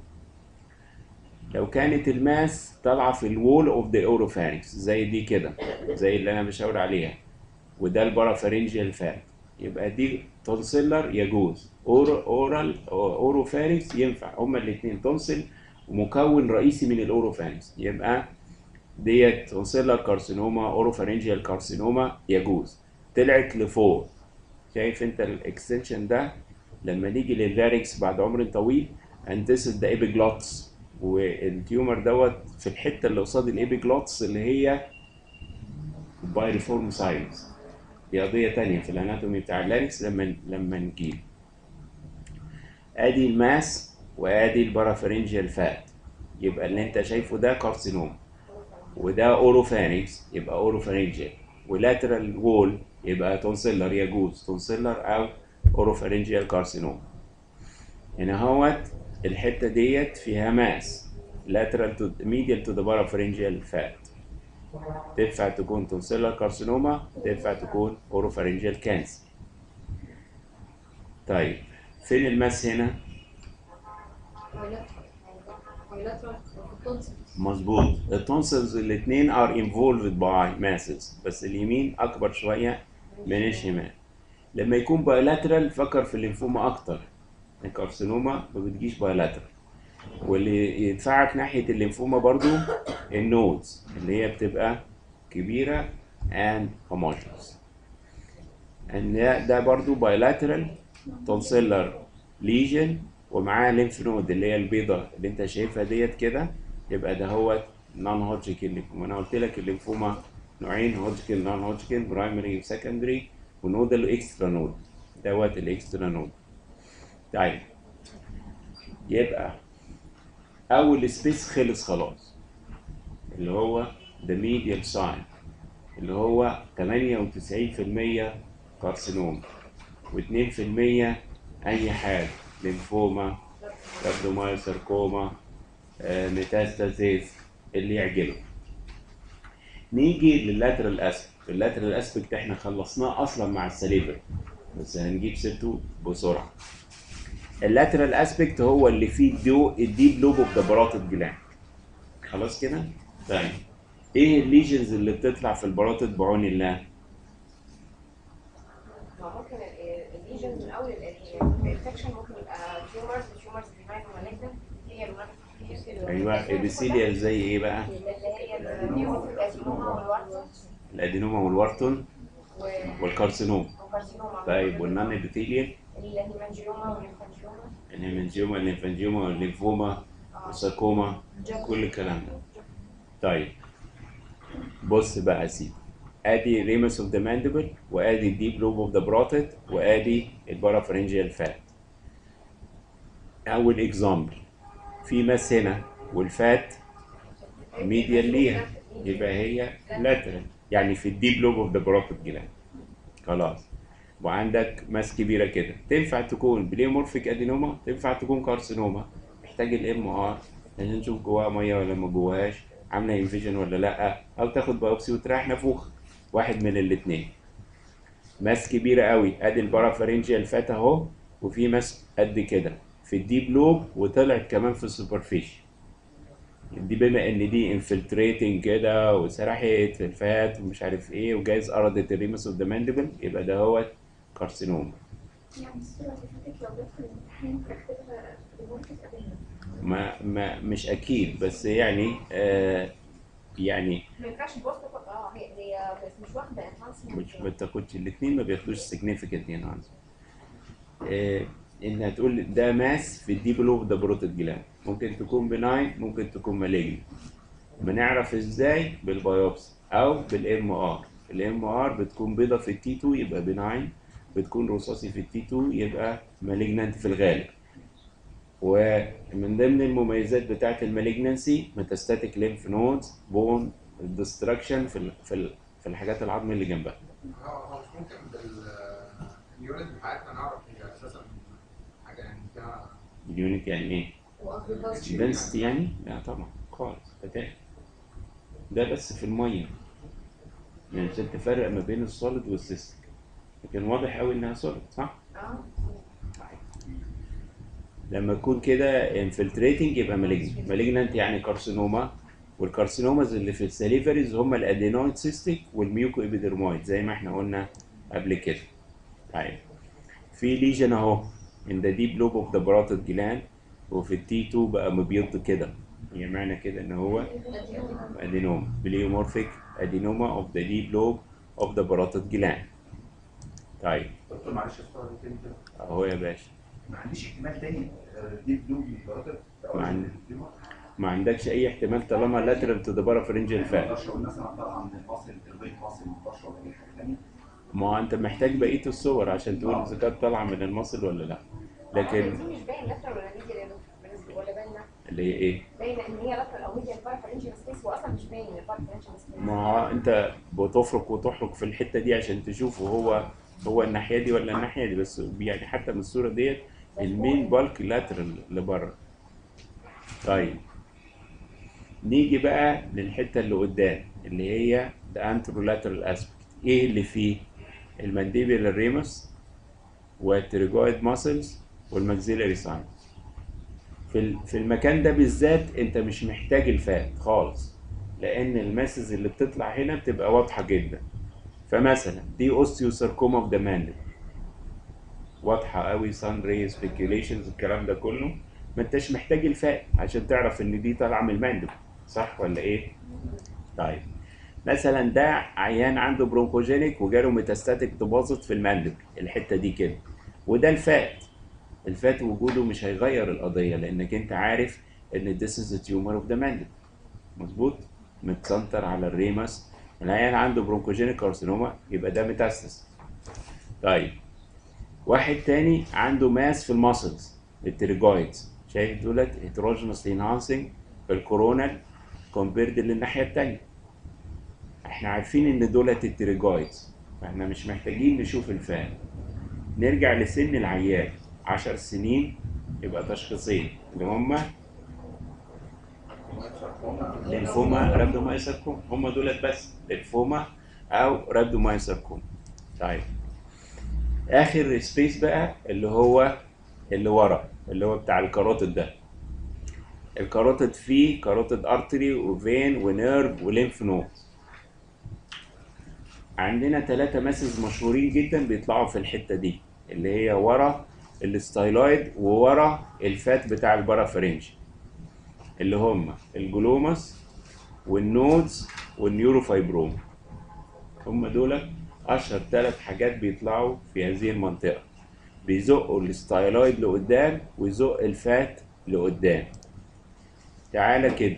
لو كانت الماس طالعه في الوول اوف ذا اوروفارينكس زي دي كده زي اللي انا بشاور عليها وده البارافارينجيال فات يبقى دي تونسيلر يجوز أورو اورال اوروفارينكس ينفع هما الاثنين تونسل ومكون رئيسي من الاوروفارينكس يبقى ديت تونسيلر كارسينوما اوروفارينجيال كارسينوما يجوز طلعت لفوق شايف انت الاكستنشن ده لما نيجي للفاريكس بعد عمر طويل and this is the epiglottis والتيومر دوت في الحته اللي قصاد الابيجلوتس اللي هي بايريفورم ساينس دي قضيه تانية في الاناتومي بتاع اللاريكس لما لما نجيب ادي الماس وادي البارافرنجيال فات يبقى اللي انت شايفه ده كارسينوم وده اوروفارينكس يبقى اوروفارينجيال ولاترال وول يبقى تونسيلر يجوز تونسيلر او اوروفارينجيال كارسينوم هنا اهوت الحته ديت فيها ماس lateral to medial to the parapharyngeal fat تنفع تكون تونسيلر كارسينوما تنفع تكون اوروفارينجيال كانسر طيب فين الماس هنا مظبوط التونسلز الاثنين ار انفولفد باي ماسز بس اليمين اكبر شويه من الشمال لما يكون بايلاترال فكر في الليمفوما اكتر الكارسينوما ما بتجيش بايلاترال واللي يدفعك ناحيه الليمفوما برضو النودز اللي هي بتبقى كبيره and homogeneous ان ده ده برضو بايلاترال تونسيلر ليجن ومعاه ليمف نود اللي هي البيضه اللي انت شايفها ديت كده يبقى ده هو نون هوجكن ليمفوما انا قلت لك الليمفوما نوعين هوجكن نون هوجكن برايمري وسكندري ونودال اكسترا نود دوت الاكسترا نود طيب يبقى اول سبيس خلص خلاص اللي هو ده ميديال ساين اللي هو 98% كارسينوم و2% اي حاجه ليمفوما رابدومايوساركوما آه، ميتاستاسيس اللي يعجبك نيجي لللاترال اسبكت اللاترال اسبكت احنا خلصناه اصلا مع السليفر بس هنجيب سيرته بسرعه اللاترال اسبكت هو اللي فيه الدو الديب لوب اوف ذا باروتيد جلاند خلاص كده طيب ايه الليجنز اللي بتطلع في الباروتيد بعون الله ما ممكن الليجن من اول الانفكشن ممكن يبقى تيومرز تيومرز بيهايند ومالجنت هي المالجنت ايوه ابيثيليال زي ايه بقى اللي هي الادينوما والورطه الادينوما والورتون والكارسينوم والكارسينوما طيب والنون ابيثيليال الهيمانجيوما والليمفانجيوما الهيمنجيوما الليمفانجيوما والليمفوما والساركوما كل الكلام ده طيب بص بقى يا سيدي ادي ريمس اوف ذا ماندبل وادي الديب لوب اوف ذا بروتيد وادي البارافرنجيال فات اول اكزامبل في ماس هنا والفات ميديال ليها يبقى هي لاترال يعني في الديب لوب اوف ذا بروتيد جلاند خلاص وعندك ماس كبيره كده تنفع تكون بليومورفيك ادينوما تنفع تكون كارسينوما محتاج الام ار عشان نشوف جواها ميه ولا ما جواهاش عامله انفيجن ولا لا او تاخد بايوبسي وتريح نافوخ واحد من الاثنين ماس كبيره قوي ادي البارافرنجيال فات اهو وفي ماس قد كده في الديب لوب وطلعت كمان في السوبرفيش دي بما ان دي انفلتريتنج كده وسرحت في الفات ومش عارف ايه وجايز قرضت الريمس اوف ذا ماندبل يبقى ده هو كارسينوما يعني الصورة اللي فاتت لو جت في الامتحان كاتبها بمورفيك أبينا ما ما مش اكيد بس يعني آه يعني ما ينفعش بوست اه هي هي بس مش واخده enhancement. مش ما تاخدش الاثنين ما بياخدوش significant enhancement آه انها تقول ده ماس في الديب لوب ده بروتيد جلاند ممكن تكون بناين ممكن تكون مالجن بنعرف ازاي بالبيوبسي او بالام ار الام ار بتكون بيضه في التي 2 يبقى بناين بتكون رصاصي في التي 2 يبقى مالجنانت في الغالب ومن ضمن المميزات بتاعه المالجنانسي ميتاستاتيك ليمف نودز بون ديستراكشن في ال- في ال- في الحاجات العظم اللي جنبها هو هو مش ممكن باليونت بتاعتنا نعرف هي اساسا حاجه يعني فيها اليونت يعني ايه؟ وأغلبها دنسيتي يعني؟ لا طبعا خالص فتاة ده بس في الميه يعني عشان تفرق ما بين السوليد والسيستيك لكن واضح قوي انها سوليد صح؟ اه لما يكون كده انفلتريتنج يبقى مالجنت مالجنت يعني كارسينوما والكارسينوماز اللي في السليفريز هم الادينويد سيستيك والميوكو ابيدرمويد زي ما احنا قلنا قبل كده طيب في ليجن اهو in the deep lobe of the parotid gland وفي التي 2 بقى مبيض كده يعني معنى كده ان هو ادينوما بليومورفيك ادينوما اوف ذا deep lobe of the parotid gland طيب دكتور معلش الصوره دي تاني كده اهو يا باشا ما عنديش احتمال تاني غير الديب بلو من الباراتر ما عندي. ما عندكش اي احتمال طالما لاترال تو ذا بارافرنجيال ما فات اقدرش اقول مثلا طالعه من المصل البيت مصل ما اقدرش اقول اي حاجه تانيه ما هو انت محتاج بقيه الصور عشان تقول اذا كانت طالعه من المصل ولا لا لكن دي مش باين لاترال ولا ميديال يا دكتور بالنسبه ولا باينه اللي هي ايه باينه ان هي لاترال او ميديال بارافرنجيال سبيس هو اصلا مش باين البارافرنجيال سبيس ما هو انت بتفرك وتحرك في الحته دي عشان تشوفه هو هو الناحيه دي ولا الناحيه دي بس يعني حتى من الصوره ديت المين بالك لاترال لبره طيب نيجي بقى للحته اللي قدام اللي هي the anterolateral aspect ايه اللي فيه المانديبيولار ريموس والتريجويد ماسلز والماكسيلاري ساينس في ال- في المكان ده بالذات انت مش محتاج الفات خالص لان الماسز اللي بتطلع هنا بتبقى واضحه جدا فمثلا دي اوستيوساركوما اوف ذا ماندل واضحه قوي سان ري سبيكيوليشنز الكلام ده كله ما انتش محتاج الفات عشان تعرف ان دي طالعه من الماندل صح ولا ايه طيب مثلا ده عيان عنده برونكوجينيك وجاله ميتاستاتيك ديبوزيت في الماندل الحته دي كده وده الفات الفات وجوده مش هيغير القضيه لانك انت عارف ان this is a tumor of the mandible مظبوط متسنتر على الريمس العيان عنده برونكوجينيك كارسينوما يبقى ده ميتاستس طيب واحد تاني عنده ماس في الماسلز التريجويدز شايف دولت heterogeneously enhancing في الكورونال كومبيرد للناحيه التانيه احنا عارفين ان دولت التريجويدز فاحنا مش محتاجين نشوف الفان نرجع لسن العيان 10 سنين يبقى تشخيصين اللي هما لينفوما رابدومايساركوم هم دولت بس لينفوما او رابدومايساركوم طيب اخر سبيس بقى اللي هو اللي ورا اللي هو بتاع الكاروتيد ده الكاروتيد فيه كاروتيد ارتري وفين ونيرف وليمف نود عندنا ثلاثة ماسز مشهورين جدا بيطلعوا في الحتة دي اللي هي ورا الستايلويد وورا الفات بتاع البارافرنج اللي هم الجلوماس والنودز والنيوروفايبروم هم دول اشهر ثلاث حاجات بيطلعوا في هذه المنطقة بيزقوا الستايلويد لقدام ويزق الفات لقدام تعالى كده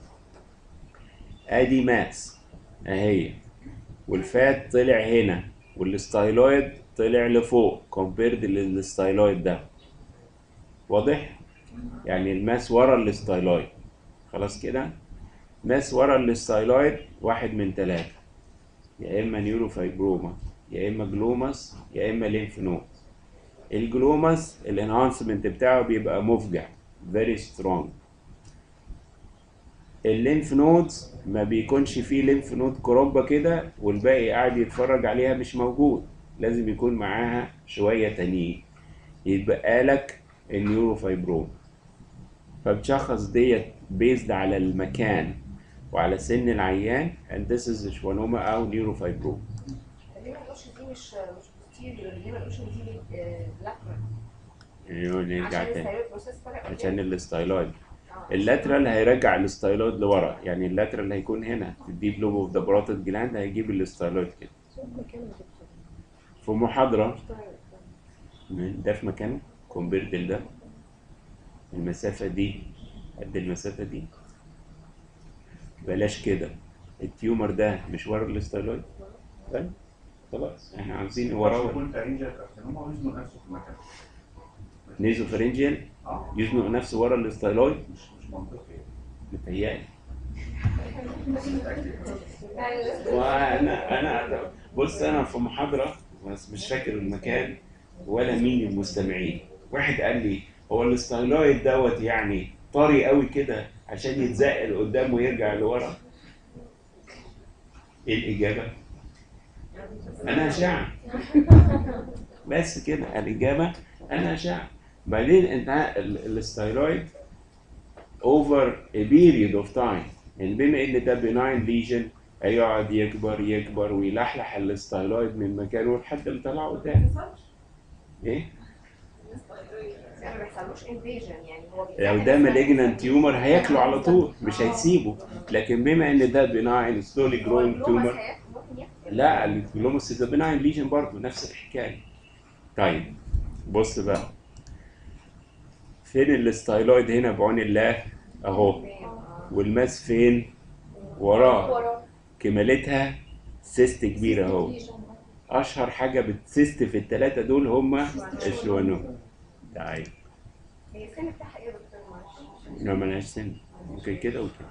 ادي ماس اهي والفات طلع هنا والستايلويد طلع لفوق كومبيرد للستايلويد ده واضح يعني الماس ورا الستايلويد خلاص كده ماس ورا الستايلويد واحد من ثلاثة يا اما نيوروفايبروما يا اما جلوماس يا اما ليمف نود الجلوماس الانهانسمنت بتاعه بيبقى مفجع very strong الليمف نودز ما بيكونش فيه ليمف نود كرومبا كده والباقي قاعد يتفرج عليها مش موجود لازم يكون معاها شوية تانيين يتبقى لك النيوروفايبروم فبتشخص ديت بيزد على المكان وعلى سن العيان and this is schwannoma أو نيوروفايبروم ليه ما نقولش دي مش مش بوستيريور ليه ما نقولش ان دي لاترال أيوه، نرجع عشان تاني الثيرويد بروسيس طالع قدام. عشان الستايلويد آه. اللاترال هيرجع الستايلويد لورا يعني اللاترال هيكون هنا في الديب لوب اوف ذا بروتد جلاند هيجيب الستايلويد كده في محاضرة ده في مكانه كومبيرد لده المسافة دي قد المسافة دي بلاش كده التيومر ده مش ورا الستايلويد طيب خلاص احنا عاوزين وراه يكون فارنجيال كارسينوما ويزنق نفسه في المكان نيزو فرنجيال اه يزنق نفسه ورا الستايلويد مش مش منطقي متهيألي يعني وانا انا بص انا في محاضره بس مش فاكر المكان ولا مين المستمعين واحد قال لي هو الستايلويد دوت يعني طري قوي كده عشان يتزق لقدام ويرجع لورا ايه الاجابه انا اشعه بس كده الاجابه انا اشعه بعدين انت ال- الستايلويد over a period of time يعني بما ان ده benign lesion هيقعد يكبر يكبر ويلحلح الستايلويد من مكانه لحد ما طلع قدام ايه ما بيحصلوش انفيجن يعني هو لو ده malignant تيومر هياكله على طول مش هيسيبه لكن بما ان ده benign slowly growing tumor لا الجلوموس ده benign lesion برضه نفس الحكايه طيب بص بقى فين الستايلويد هنا بعون الله اهو والماس فين وراه ورا كمالتها سيست كبيره اهو اشهر حاجه بتسيست في الثلاثه دول هما الشوانوم طيب هي السن بتاعها ايه يا دكتور معلش؟ ما ملهاش سن ممكن كده وكده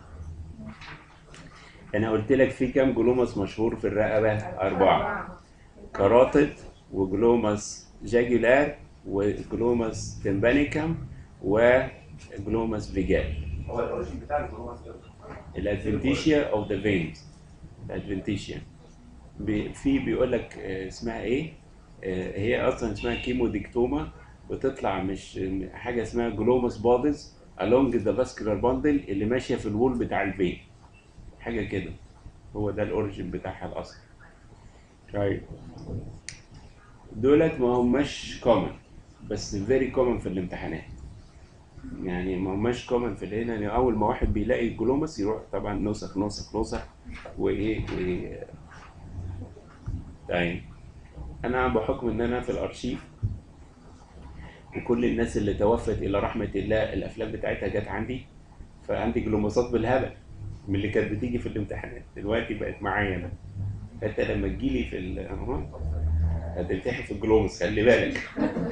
انا قلت لك في كام جلوماس مشهور في الرقبه اربعه كاراتيد وجلوماس جاجولار وجلوماس تمبانيكم وجلوماس فيجال هو الاوريجن بتاع الجلوماس ده الادفنتيشيا اوف ذا فينز الادفنتيشيا بي في بيقول لك آه، اسمها ايه آه، هي اصلا اسمها كيموديكتوما بتطلع مش حاجه اسمها جلوماس بوديز along the vascular bundle اللي ماشيه في الوول بتاع الفين حاجه كده هو ده الاوريجن بتاعها الاصلي طيب دولت ما هماش كومن بس فيري كومن في الامتحانات يعني ما هماش كومن في هنا يعني اول ما واحد بيلاقي الجلوماس يروح طبعا نسخ نسخ نسخ وايه و... طيب انا بحكم ان انا في الارشيف وكل الناس اللي توفت الى رحمه الله الافلام بتاعتها جت عندي فعندي جلوماسات بالهبل من اللي كانت بتيجي في الامتحانات دلوقتي بقت معايا انا انت لما تجيلي في ال اهو هتلتحي في الجلومس خلي بالك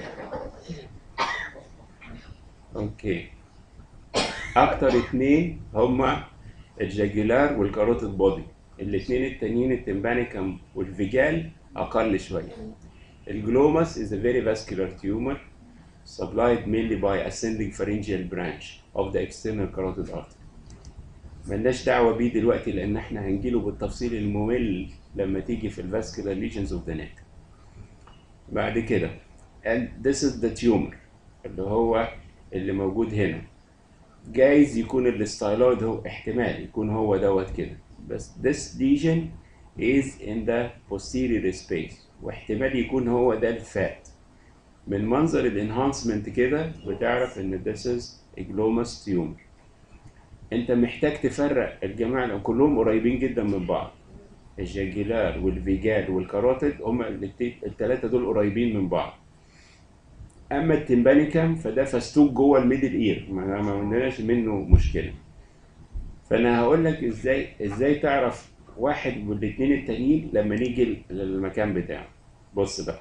اوكي اكتر اتنين هما الجاجولار والكاروتيد بودي الاتنين التانيين التمبانيكم والفيجال اقل شويه الجلوماس is a very vascular tumor supplied mainly by ascending pharyngeal branch of the external carotid artery ملناش دعوه بيه دلوقتي لان احنا هنجيله بالتفصيل الممل لما تيجي في الفاسكولار ليجنز اوف ذا neck بعد كده and this is the tumor اللي هو اللي موجود هنا جايز يكون الاستايلويد هو احتمال يكون هو دوت كده بس this lesion is in the posterior space واحتمال يكون هو ده الفات من منظر الانهانسمنت كده بتعرف ان this is a glomus tumor انت محتاج تفرق الجماعة لأن كلهم قريبين جدا من بعض الجاجيلار والفيجال والكاروتيد هما الثلاثة دول قريبين من بعض اما التمبانيكم فده فستوك جوه الميدل اير ما ما عندناش منه مشكله فانا هقول لك ازاي ازاي تعرف واحد والاثنين التانيين لما نيجي للمكان بتاعه بص بقى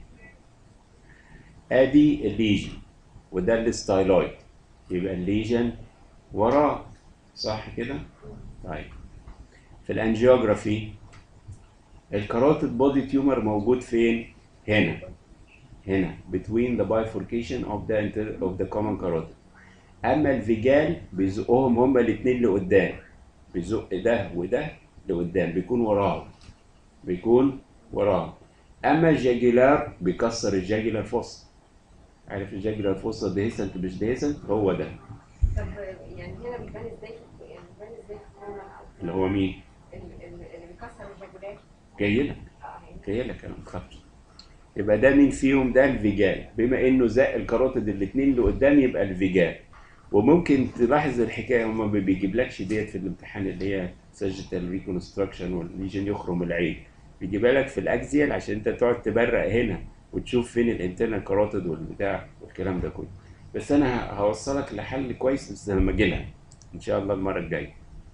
ادي الليجن وده الستايلويد يبقى الليجن وراه صح كده طيب في الانجيوجرافي الكاروتيد بودي تيومر موجود فين هنا هنا between the bifurcation of the inter of the common carotid اما الفيجال بيزقهم هما الاثنين لقدام بيزق ده وده لقدام بيكون وراهم بيكون وراهم اما الجاجيلار بيكسر الجاجيلار فوس عارف الجاجيلار فوس ديسنت مش ديسنت هو ده طب يعني هنا بيبان ازاي في- يعني بيبان ازاي في الكورونا او اللي هو مين ال- ال- اللي بيكسر الجاجولات جاي لك اه يعني جاي لك انا ما تخافش يبقى ده مين فيهم ده الفيجال بما انه زق الكاروتيد الاثنين لقدام يبقى الفيجال وممكن تلاحظ الحكايه هما ما بيجيبلكش ديت في الامتحان اللي هي ساجيتال ريكونستراكشن والليجن يخرم العين بيجيبها لك في الاكزيال عشان انت تقعد تبرق هنا وتشوف فين الانترنال كاروتيد والبتاع والكلام ده كله بس انا ه- هوصلك لحل كويس بس لما اجي لها ان شاء الله المره الجايه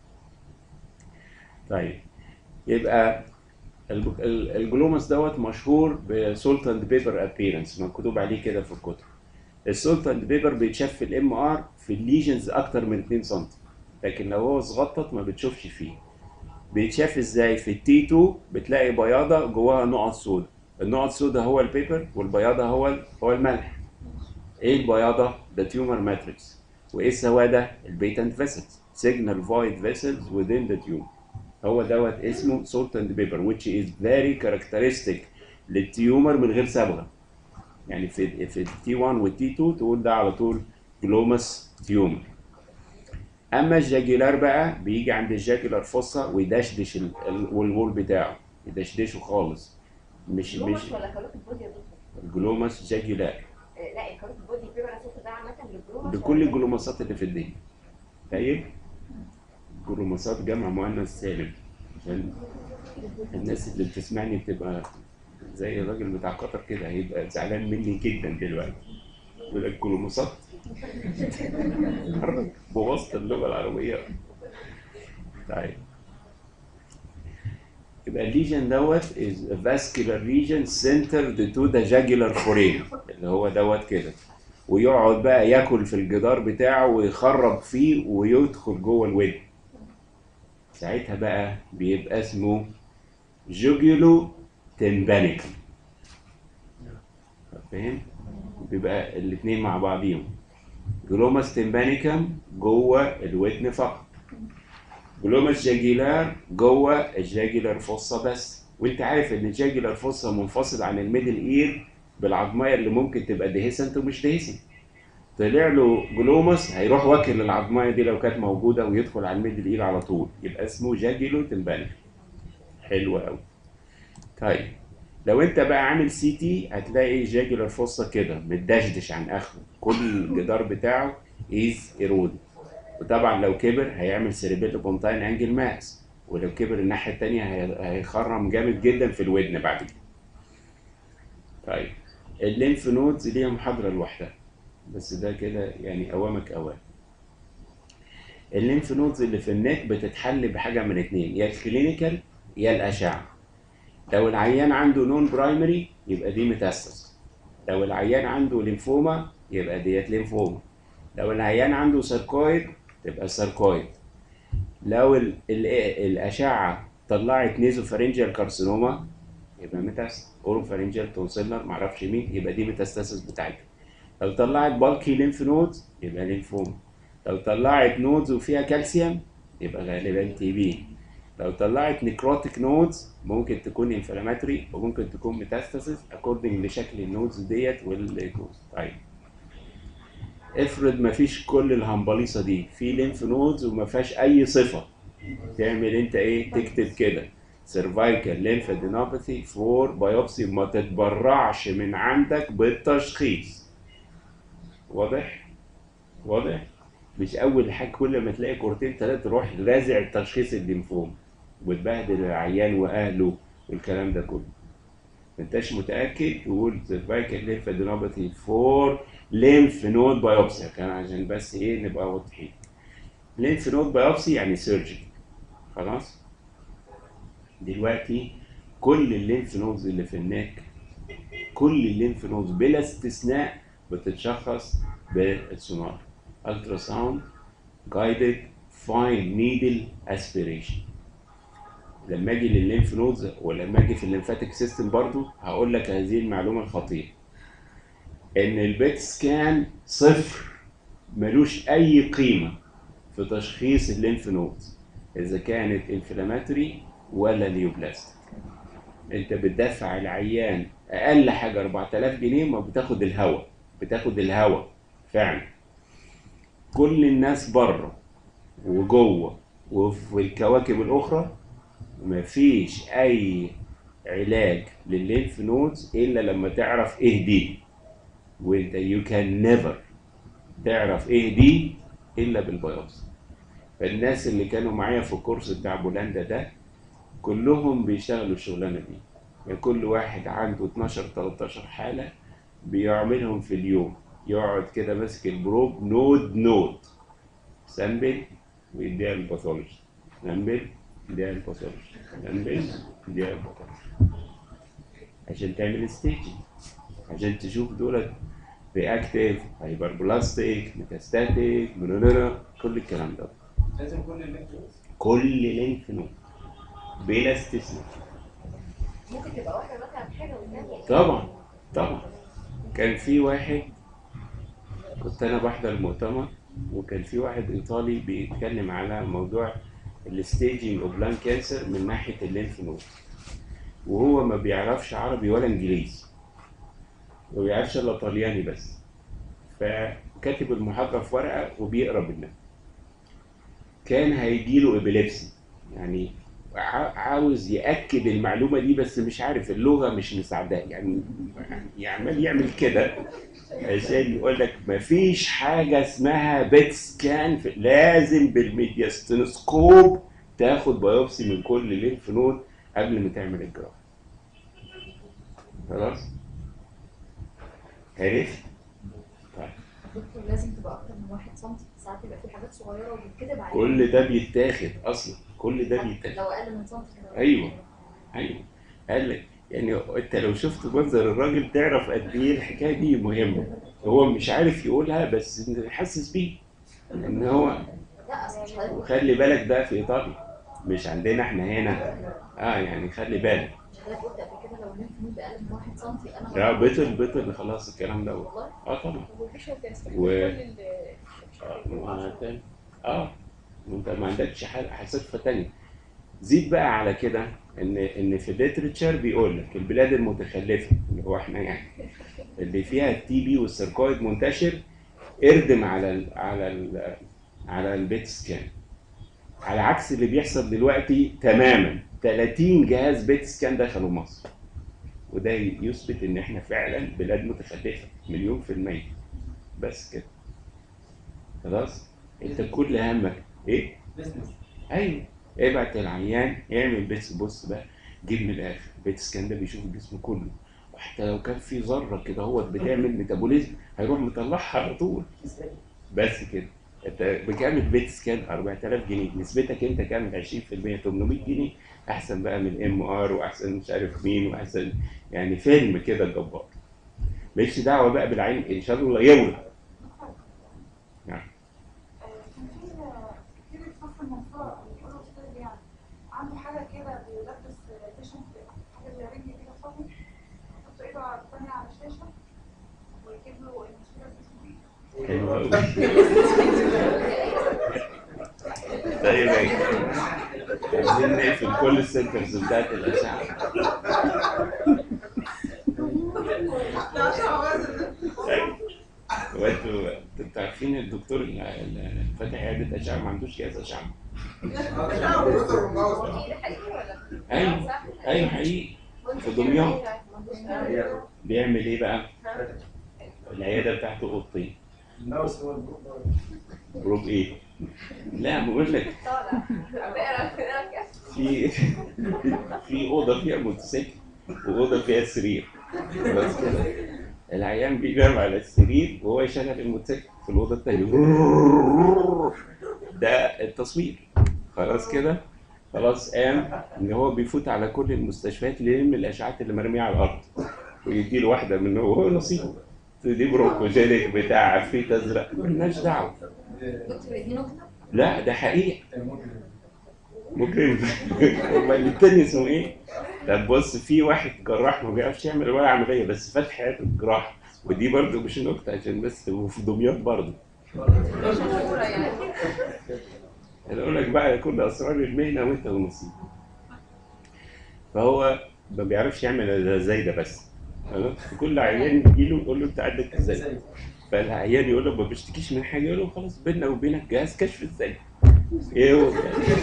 طيب يبقى الب- ال- الجلوماس دوت مشهور بسولت اند بيبر ابييرنس مكتوب عليه كده في الكتب السولت اند بيبر بيتشاف في الام ار في الليجنز اكتر من 2 سم لكن لو هو صغطت ما بتشوفش فيه بيتشاف ازاي في التي 2 بتلاقي بياضه جواها نقط سودا النقط السودا هو البيبر والبياضه هو ال- هو الملح ايه البياضه ده تيومر ماتريكس وايه السواده البيتنت فيسلز سيجنال فويد فيسلز within the tumor هو دوت اسمه salt and pepper which is very characteristic للتيومر من غير صبغه يعني في في التي 1 والتي 2 تقول ده على طول جلوماس تيومر اما الجاجيلار بقى بيجي عند الجاجيلار فوسا ويدشدش ال- ال- والوول بتاعه يدشدشه خالص مش مش جلوماس ولا كاروت البودي يا دكتور؟ الجلوماس جاجيلار آه، لا الكاروت البودي بيبقى انا شفت ده عامه للجلوماس بكل ولا- الجلوماسات اللي في الدنيا طيب جلوماسات جمع مؤنث سالم عشان الناس اللي بتسمعني بتبقى زي الراجل بتاع قطر كده هيبقى زعلان مني جدا دلوقتي يقول لك جلوماسات بوظت اللغه العربيه طيب يبقى الليجن دوت is a vascular region centered to the jugular foramen اللي هو دوت كده ويقعد بقى ياكل في الجدار بتاعه ويخرب فيه ويدخل جوه الودن ساعتها بقى بيبقى اسمه جوجيولو تمبانيكم فاهم بيبقى الاتنين مع بعضيهم جلوماس تمبانيكم جوه الودن فقط جلوماس جاجيلار جوه الجاجيلار فوسا بس وانت عارف ان الجاجيلار فوسا منفصل عن الميدل اير بالعظميه اللي ممكن تبقى ديهيسنت ومش ديهيسنت طلع له جلوماس هيروح واكل العظميه دي لو كانت موجوده ويدخل على الميدل اير على طول يبقى اسمه جاجيلو تمبانيك حلو قوي طيب لو انت بقى عامل سي تي هتلاقي جاجيلار فوسا كده متدشدش عن اخره كل الجدار بتاعه از ايرود وطبعا لو كبر هيعمل سيريبيلو بونتاين انجل ماس ولو كبر الناحيه التانيه هي- هيخرم جامد جدا في الودن بعد كده طيب الليمف نودز ليها محاضره لوحدها بس ده كده يعني اوامك اوام الليمف نودز اللي في النك بتتحل بحاجه من اتنين يا الكلينيكال يا الاشعه لو العيان عنده نون برايمري يبقى دي ميتاستاس لو العيان عنده ليمفوما يبقى ديت ليمفوما لو العيان عنده ساركويد تبقى ساركويد لو ال ال الاشعه طلعت نيزوفارينجيال كارسينوما يبقى ميتاستاس اوروفارينجيال تونسيلر معرفش مين يبقى دي ميتاستاسيس بتاعتها لو طلعت بالكي ليمف نودز يبقى ليمفوما لو طلعت نودز وفيها كالسيوم يبقى غالبا تي بي لو طلعت نيكروتيك نودز ممكن تكون انفلاماتوري وممكن تكون ميتاستاسيس اكوردنج لشكل النودز ديت والكوز طيب افرض ما فيش كل الهمبليصه دي في لينف نودز وما فيهاش اي صفه تعمل انت ايه تكتب كده سيرفايكال ليمفادينوباثي فور بايوبسي ما تتبرعش من عندك بالتشخيص واضح واضح مش اول حاجه كل ما تلاقي كورتين ثلاثه تروح رازع التشخيص الليمفوم وتبهدل العيان واهله والكلام ده كله ما انتش متاكد تقول سيرفايكال ليمفادينوباثي فور ليمف نود بايوبسي كان عشان بس ايه نبقى واضحين ليمف نود بايوبسي يعني سيرجري خلاص دلوقتي كل الليمف نودز اللي في النك كل الليمف نودز بلا استثناء بتتشخص بالسونار الترا ساوند جايدد فاين نيدل اسبيريشن لما اجي للليمف نودز ولما اجي في الليمفاتيك سيستم برضو هقول لك هذه المعلومه الخطيره ان البيت سكان صفر ملوش اي قيمه في تشخيص الليمف نودز اذا كانت انفلاماتوري ولا نيوبلاستيك انت بتدفع العيان اقل حاجه 4000 جنيه ما بتاخد الهواء بتاخد الهواء فعلا كل الناس بره وجوه وفي الكواكب الاخرى مفيش اي علاج للليمف نودز الا لما تعرف ايه دي وانت يو كان نيفر تعرف ايه دي الا بالبيوبسي فالناس اللي كانوا معايا في الكورس بتاع بولندا ده كلهم بيشتغلوا الشغلانه دي يعني كل واحد عنده 12 13 حاله بيعملهم في اليوم يقعد كده ماسك البروب نود نود سامبل ويديها الباثولوجي سامبل يديها الباثولوجي سامبل يديها الباثولوجي عشان تعمل ستيجنج عشان تشوف دولت رياكتيف هايبربلاستيك ميتاستاتيك منونونا كل الكلام ده لازم كل اللينك نودز كل لينف نود بلا استثناء ممكن تبقى واحده مثلا حاجه والثانيه طبعا طبعا كان في واحد كنت انا بحضر مؤتمر وكان في واحد ايطالي بيتكلم على موضوع الستيجنج اوف لان كانسر من ناحيه الليمف نود وهو ما بيعرفش عربي ولا انجليزي ما بيعرفش الا طلياني بس فكاتب المحاضره في ورقه وبيقرا منها كان هيجيله ابيليبسي يعني ع- عاوز ياكد المعلومه دي بس مش عارف اللغه مش مساعداه يعني يعمل يعمل كده عشان يقول لك مفيش حاجه اسمها بيت سكان في لازم بالميدياستنسكوب تاخد بايوبسي من كل ليمف نود قبل ما تعمل الجراحه خلاص عرفت طيب دكتور لازم تبقى اكتر من واحد سنتي ساعات بيبقى في حاجات صغيره وبيتكتب عليها كل ده بيتاخد اصلا كل ده بيتاخد لو اقل من سنتي كده أيوة. ايوه قال لك يعني انت لو شفت منظر الراجل تعرف قد ايه الحكايه دي مهمه هو مش عارف يقولها بس انت حاسس بيه ان هو لا اصل مش حضرتك وخلي بالك ده في ايطاليا مش عندنا احنا هنا اه يعني خلي بالك مش حضرتك قلت قبل كده لو الليمف نود اقل من واحد سنتي انا لا بطل بطل خلاص الكلام ده والله اه طبعا والبيشنت يستخدم و- كل ال اه ما تاني. اه وانت ما عندكش حاجه صفه تانية زيد بقى على كده ان ان في ليترتشر بيقول لك البلاد المتخلفه اللي هو احنا يعني اللي فيها التي بي والسيركويد منتشر اردم على ال على ال على البيت سكان على عكس اللي بيحصل دلوقتي تماما 30 جهاز بيت سكان دخلوا مصر وده يثبت ان احنا فعلا بلاد متخلفه مليون في المية بس كده خلاص انت كل همك ايه بزنس ايوه ابعت العيان اعمل بيتس بص بقى جيب من الاخر بيت سكان ده بيشوف الجسم كله وحتى لو كان في ذره كده هو بتعمل ميتابوليزم هيروح مطلعها على طول بس كده انت بكامل بيت سكان 4000 جنيه نسبتك انت كام 20% 800 جنيه احسن بقى من ام ار واحسن مش عارف مين واحسن يعني فيلم كده جبار مالكش دعوه بقى بالعين ان شاء الله يولد كان في في بيتفصل المنطقه بيقولوا استاذ يعني عنده حاجه كده بيلبس بيشنت حاجه زي رجل كده فاضي يحط ايده على الثانيه على الشاشه ويجيب له المشكله دي حلو قوي طيب عايزين نقفل كل السنترز بتاعت الاشعه ده عشان عوازل وانتوا انتوا عارفين الدكتور اللي اللي فاتح عياده اشعه ما عندوش جهاز اشعه دي حقيقي ولا ايوه صح؟ ايوه حقيقي في دمياط بيعمل ايه بقى؟ العياده بتاعته اوضتين الناس هو الجروب جروب ايه؟ لا بقول لك طالع بقرا بقرا كده. في في اوضه فيها موتوسيكل واوضه فيها سرير بس كده العيان بينام على السرير وهو يشغل الموتوسيكل في الاوضه الثانيه ده التصوير خلاص كده خلاص قام ان هو بيفوت على كل المستشفيات يلم الاشعاعات اللي مرميه على الارض ويدي له واحده منه وهو نصيبه دي بروكوجينيك بتاع عفريت ازرق مالناش دعوه دكتور دي نقطة لا ده حقيقي مجرم امال التاني اسمه ايه؟ طب بص في واحد جراح ما بيعرفش يعمل ولا عمليه بس فاتح حياته الجراح ودي برضه مش نكته عشان بس وفي دمياط برضه مشهورة يعني انا اقول لك بقى كل اسرار المهنه وانت ونصيب فهو ما بيعرفش يعمل إلا زي ده بس خلاص كل عيان يجي له يقول له انت عندك ازاي فالعيان يقول له ما بيشتكيش من حاجه يقول له خلاص بيننا وبينك جهاز كشف ازاي ايه هو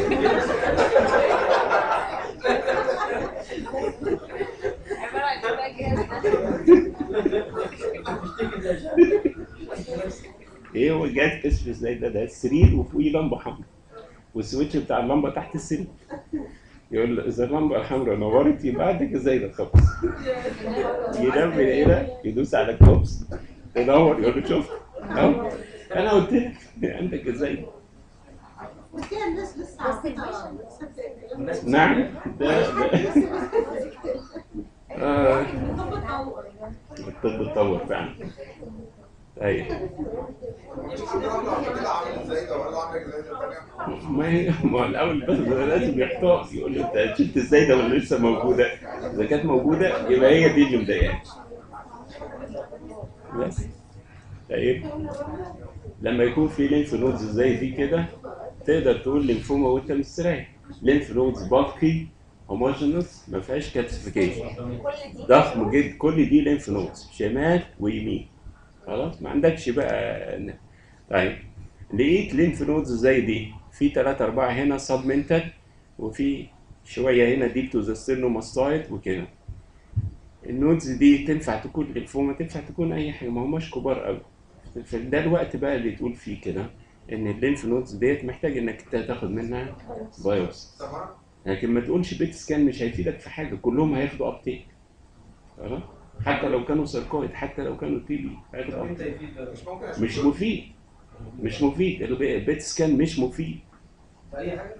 عبارة عن إيه بقى الجهاز ده؟ ايه هو جهاز كشف ازاي ده ده السرير وفوقيه لمبه حمراء والسويتش بتاع اللمبه تحت السرير يقول له اذا اللمبه الحمراء نورت يبقى عندك ازاي ده خلاص ينام من هنا يدوس على الكوبس تنور يقول له شفت اهو انا قلت لك عندك ازاي وفيها الناس لسه عارفينها نعم ده, ده آه. الطب اتطور فعلا ايوه ما هي ما هو الاول بس ده لازم يحتار يقول له انت شلت ازاي ده ولا لسه موجوده اذا كانت موجوده يبقى هي دي اللي مضايقاك بس طيب لما يكون في لينف نودز زي دي كده تقدر تقول لينفوما وانت مستريح لينف نودز بالكي هوموجينوس ما فيهاش كالسيفيكيشن كل دي ضخم جدا كل دي لينف نودز شمال ويمين خلاص ما عندكش بقى ن- طيب لقيت لينف نودز زي دي في 3 4 هنا سبمنتال وفي شويه هنا ديب تو ذا ستيرنوماستويد وكده النودز دي تنفع تكون لينفوما تنفع تكون اي حاجه ما هماش كبار قوي فده الوقت بقى اللي تقول فيه كده ان اللينف نودز ديت محتاج انك انت تاخد منها بايوبسي لكن ما تقولش بيت سكان مش هيفيدك في حاجه كلهم هياخدوا ابتيك خلاص حتى لو كانوا سيركويد حتى لو كانوا تي بي هياخدوا امتى uptake. يفيد ده؟ مش ممكن أشوف مش مفيد مش مفيد البي- البيت سكان مش مفيد في اي حاجه؟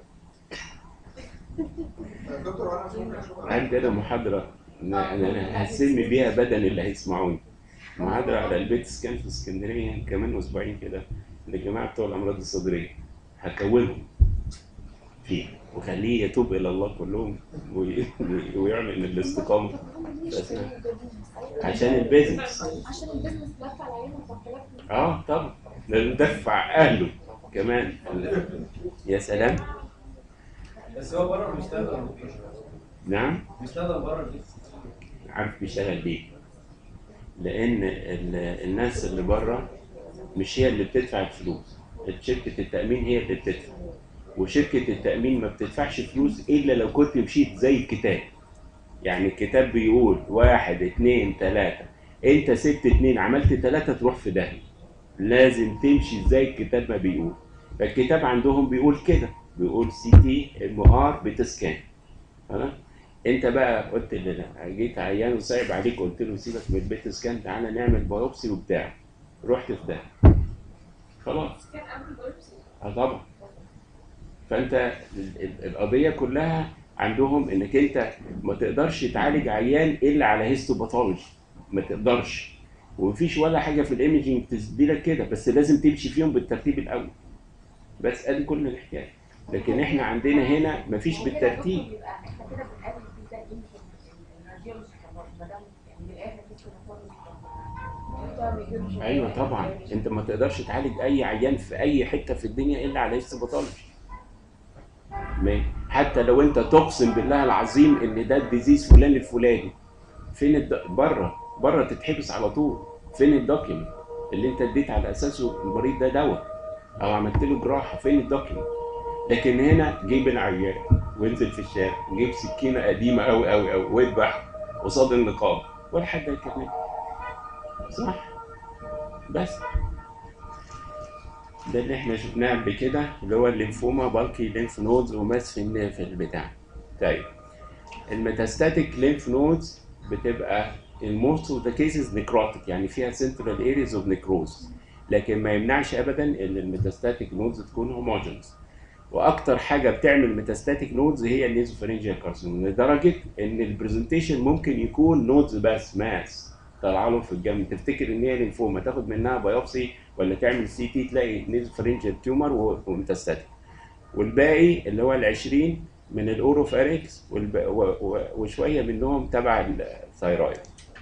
دكتور وانا مش ممكن اشوف عندي انا محاضره انا أنا هسمي بيها بدن اللي هيسمعوني محاضره على البيت سكان في اسكندريه كمان اسبوعين كده للجماعه بتوع الامراض الصدريه هكونهم فيه وخليه يتوب الى الله كلهم وي- وي- ويعلن الاستقامه بس عشان البيزنس عشان البيزنس دفع العيال 4000 اه طبعا لازم ندفع اهله كمان يا سلام بس هو بره بيشتغل نعم بيشتغل بره البيت عارف بيشتغل ليه لان ال- الناس اللي بره مش هي اللي بتدفع الفلوس شركه التامين هي اللي بتدفع وشركه التامين ما بتدفعش فلوس الا لو كنت مشيت زي الكتاب يعني الكتاب بيقول واحد اتنين تلاته انت سبت اتنين عملت تلاته تروح في داهيه لازم تمشي زي الكتاب ما بيقول فالكتاب عندهم بيقول كده بيقول سي تي ام ار بتسكان خلاص انت بقى قلت لي جيت عيان وصعب عليك قلت له سيبك من البيت سكان تعالى نعمل بايوبسي وبتاع رحت في ده خلاص كان قبل البيوبسي اه طبعا فانت ال- ال- القضيه كلها عندهم انك انت ما تقدرش تعالج عيان الا على هيستوباثولوجي ما تقدرش ومفيش ولا حاجه في الايمجنج تدي لك كده بس لازم تمشي فيهم بالترتيب الاول بس ادي كل الحكايه لكن احنا عندنا هنا مفيش بالترتيب يبقى احنا كده بنقابل في ده يمكن الراديولوجي ما دام يعني من الاخر كده ايوه طبعا انت ما تقدرش تعالج اي عيان في اي حته في الدنيا الا على هيستوباثولوجي ما- حتى لو انت تقسم بالله العظيم ان ده الديزيز فلان الفلاني فين الد... بره بره تتحبس على طول فين الدوكيمنت اللي انت اديت على اساسه المريض ده دواء او عملت له جراحه فين الدوكيمنت لكن هنا جيب العيان وانزل في الشارع جيب سكينه قديمه قوي قوي قوي واذبح قصاد النقاب ولا حد هيكلمك صح بس ده اللي احنا شفناه قبل كده اللي هو الليمفوما بالكي لينف نودز وماس في الن- في البتاع طيب الميتاستاتيك لينف نودز بتبقى in most of the cases necrotic يعني فيها central areas of necrosis لكن ما يمنعش ابدا ان الميتاستاتيك نودز تكون homogeneous واكتر حاجه بتعمل ميتاستاتيك نودز هي النيزوفرينجيال كارسينوما لدرجه ان البرزنتيشن ممكن يكون نودز بس ماس طالعه له في الجنب تفتكر ان هي لينفوما تاخد منها بايوبسي ولا تعمل سي تي تلاقي نيزوفرينجيال تيومر وميتاستاتيك والباقي اللي هو ال 20 من الاوروفاريكس والب... و... و... وشويه منهم تبع الثايرويد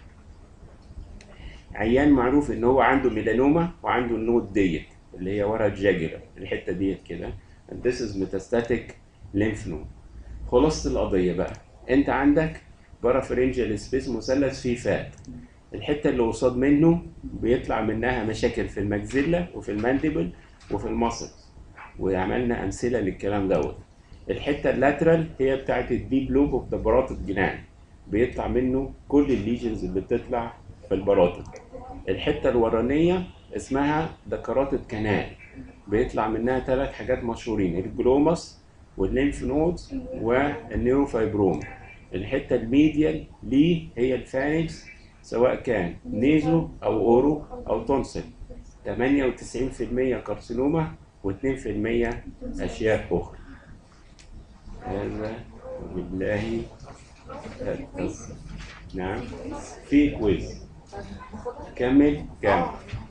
عيان معروف ان هو عنده ميلانوما وعنده النود ديت اللي هي ورا الجاجرة الحته ديت كده and this is metastatic lymph node خلاصه القضيه بقى انت عندك بارافرنجال سبيس مثلث فيه فات الحته اللي قصاد منه بيطلع منها مشاكل في المجزله وفي المانديبل وفي المصل وعملنا امثله للكلام دوت الحته اللاترال هي بتاعت الديب لوب اوف ذا باروتيد جلاند بيطلع منه كل الليجنز اللي بتطلع في الباروتيد الحته الورانيه اسمها ذا كاراتيد كانال بيطلع منها ثلاث حاجات مشهورين الجلوماس والليمف نودز والنيوروفايبروم الحته الميديال ليه هي الفانكس سواء كان نيزو او اورو او تونسل 98% كارسينوما و2% اشياء اخرى هذا بالله التوفيق. نعم في كويز كمل كمل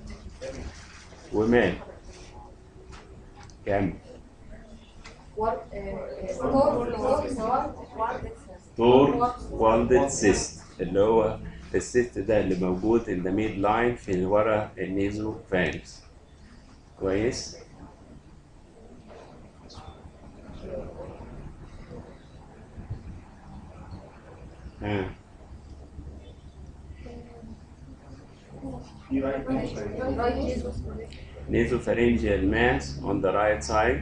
ومال كمل تور والدد سيست اللي هو السيست ده اللي موجود in the mid line في ورا النيزو فانكس كويس ها nasopharyngeal mass on the right side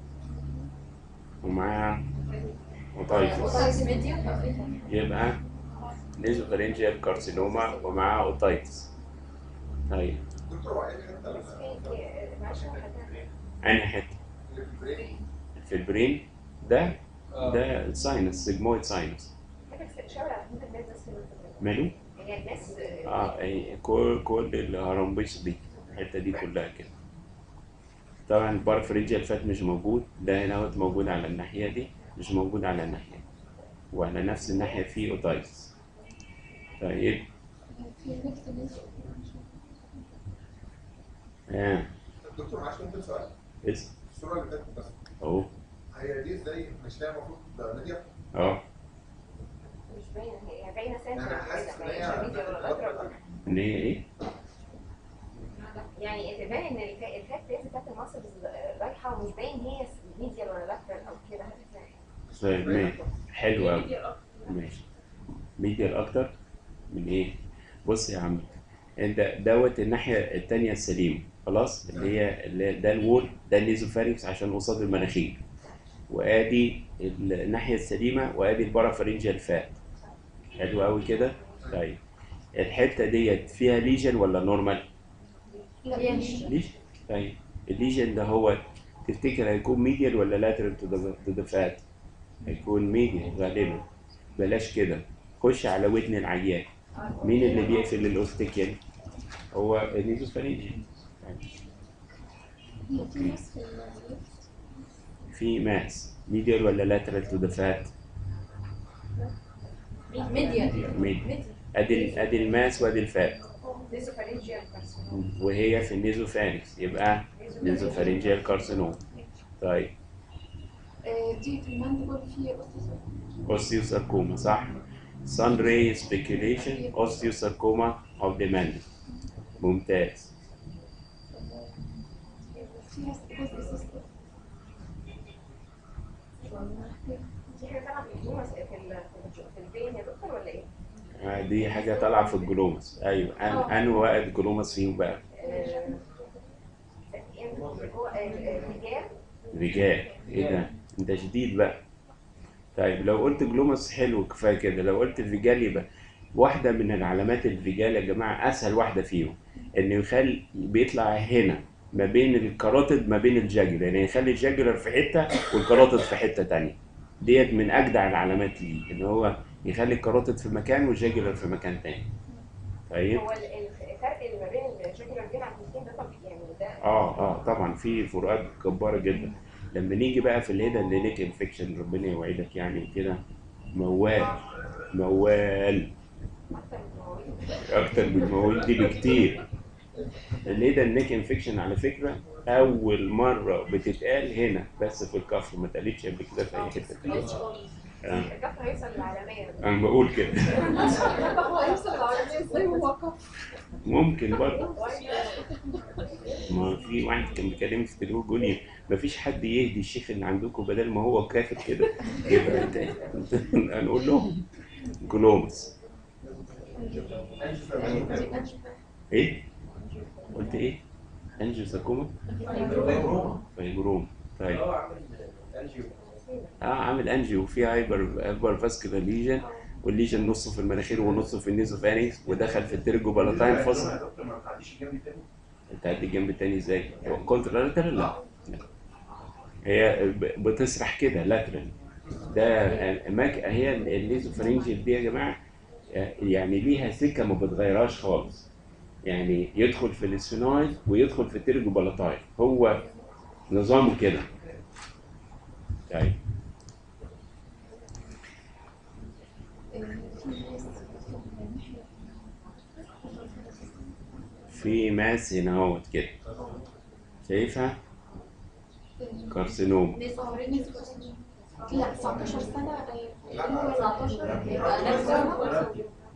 ومعاها اوتايتس يبقى nasopharyngeal كارسينوما ومعاها اوتايتس طيب دكتور هو ايه الحته اللي انهي حته في البرين في البرين ده ده الساينس سيجمويد ساينس ماله هي الناس اه أي كل كل الهرمبيش دي الحته دي كلها كده طبعا البارفرنجيال فات مش موجود ده هنا هوت موجود على الناحيه دي مش موجود على الناحيه دي. وعلى نفس الناحيه في اوتايتس طيب اه دكتور معلش ممكن سؤال اسم الصوره اللي فاتت بس اهو هي دي ازاي مش هي المفروض ده ميديا اه مش باينه هي باينه سنتر انا حاسس كده ان ما هيش ميديا ولا لاترال هي ان هي ايه يعني تبان ان الفا- الفات بيز بتاعت المصر رايحه ومش باين هي ميديا ولا لاترال او كده طيب ماشي حلو قوي ماشي ميديال اكتر من ايه بص يا عم انت دوت الناحيه التانية السليمه خلاص اللي هي اللي ده الوول ده النيزوفارينكس عشان قصاد المناخير وادي الناحيه السليمه وادي البارافرنجيال فات حلو قوي كده طيب الحته ديت فيها ليجن ولا نورمال ليجن طيب الليجن ده هو تفتكر هيكون ميديال ولا لاترال تو ذا فات هيكون ميديال غالبا بلاش كده خش على ودن العيان مين اللي بيقفل الاوستيكيال هو النيزوفارينجي في ماس ميديال ولا لاترال تو ذا فات ميديا ميديال ادي ادي الماس وادي الفات نيزوفارينجيال كارسينوما وهي في النيزوفارينكس يبقى نيزوفارينجيال كارسينوم طيب دي في الماندبل في اوستيوساركوما صح sun ray speculation osteosarcoma of the mandible ممتاز فيها جزء سيستم دي حاجه طالعه في الجومس في ال في البين يا دكتور ولا ايه؟ آه، دي حاجة طالعة في الجلومس أيوة أن أنو وقت جلومس فيهم بقى هو الرجال رجال ايه ده انت شديد بقى طيب لو قلت جلومس حلو كفايه كده لو قلت الرجال يبقى واحده من العلامات الرجال يا جماعه اسهل واحده فيهم انه يخلي بيطلع هنا ما بين الكاراتيد ما بين الجاجولار يعني يخلي الجاجولار في حته والكاراتيد في حته تانية ديت من اجدع العلامات ليه ان هو يخلي الكاراتيد في مكان والجاجولار في مكان تاني طيب هو ال- ال- الفرق اللي ما بين الشجره والجنة عن الاثنين ده طبيعي يعني ده اه اه طبعا في فروقات جباره جدا لما نيجي بقى في الهيدا نيك انفكشن ربنا يوعدك يعني كده موال موال اكتر من المواعيد اكتر من الموال دي بكتير الهيدا نيك انفكشن على فكره اول مره بتتقال هنا بس في الكفر ما اتقالتش قبل كده في اي حته تانيه آه. الكفر هيوصل للعالميه انا بقول كده هو هيوصل العربية ازاي وهو كفر ممكن برضه ما في واحد كان بيكلمني في التليفون بيقول لي ما فيش حد يهدي الشيخ اللي عندكم بدل ما هو كافر كده يبقى انت هنقول لهم جلومس ايه؟ قلت ايه؟ انجيو ساكوما؟ فايبروم طيب اه عامل انجيو في هايبر هايبر فاسكولار ليجن والليجن نصه في المناخير ونصه في النيزوفانيكس ودخل في الترجو بلاتاين فصل دكتور ما بتعديش الجنب التاني انت قد الجنب التاني ازاي؟ كونترالاترال لا لا. هي ب- بتسرح كده لاترال ده ماك هي الليزوفرنجل دي يا جماعه يعني ليها سكه ما بتغيرهاش خالص يعني يدخل في الاسفينويد ويدخل في الترجو بلاتاين هو نظامه كده طيب في ماس هنا اهوت كده شايفها كارسينوم لا 19 سنة لا 19 يبقى نفس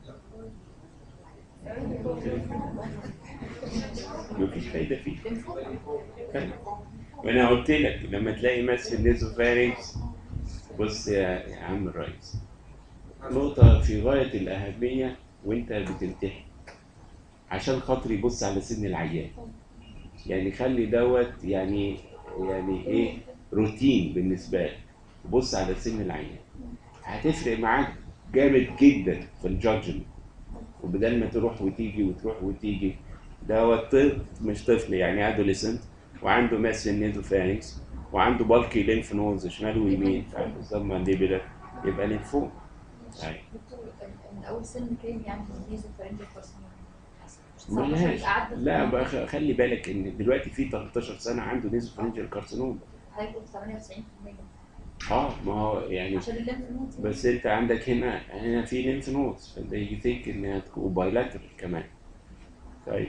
مفيش فايدة فيه طيب. وانا قلت لك لما تلاقي ماس في النيزوفارينكس بص يا يا عم الرئيس نقطة في غاية الأهمية وأنت بتمتحن عشان خاطر يبص على سن العيان يعني خلي دوت يعني يعني إيه روتين بالنسبة لك بص على سن العيان هتفرق معاك جامد جدا في الجادجمنت وبدل ما تروح وتيجي وتروح وتيجي دوت طفل مش طفل يعني ادوليسنت وعنده ماس في النيزوفارينكس وعنده بالكي لينف نودز شمال ويمين فبالظبط مانديبيلر يبقى لينفوم طيب من اول سن كام يعني ميزو فرنجل كارسينوما ملهاش لا بقى خ- خلي بالك ان دلوقتي في 13 سنه عنده نيزوفارينجال كارسينوم هيكون 98% اه ما هو يعني عشان الليمف نودز بس انت عندك هنا هنا في لينف نودز فانت يجي تيك انها تكون بايلاترال كمان طيب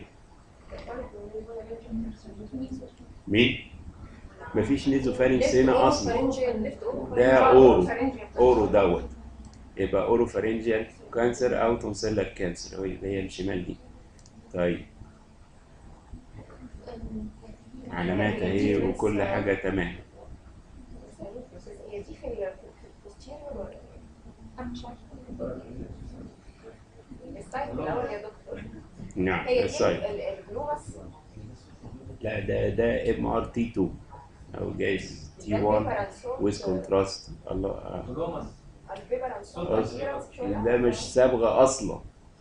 مين؟ مفيش نيزوفارينكس هنا اصلا ده اورو اورو دوت يبقى اورو فارنجيال كانسر او تونسيلر كانسر هي اللي هي الشمال دي طيب علامات اهي وكل حاجه تمام هي دي في ال- في البوستيريور ولا انا مش عارفة السايد الاول يا دكتور نعم هي دي السايد ال- الجلومس لا ده ده ام ار تي 2 او جايز تي 1 ويز كونتراست الله آه. ده مش صبغه اصلا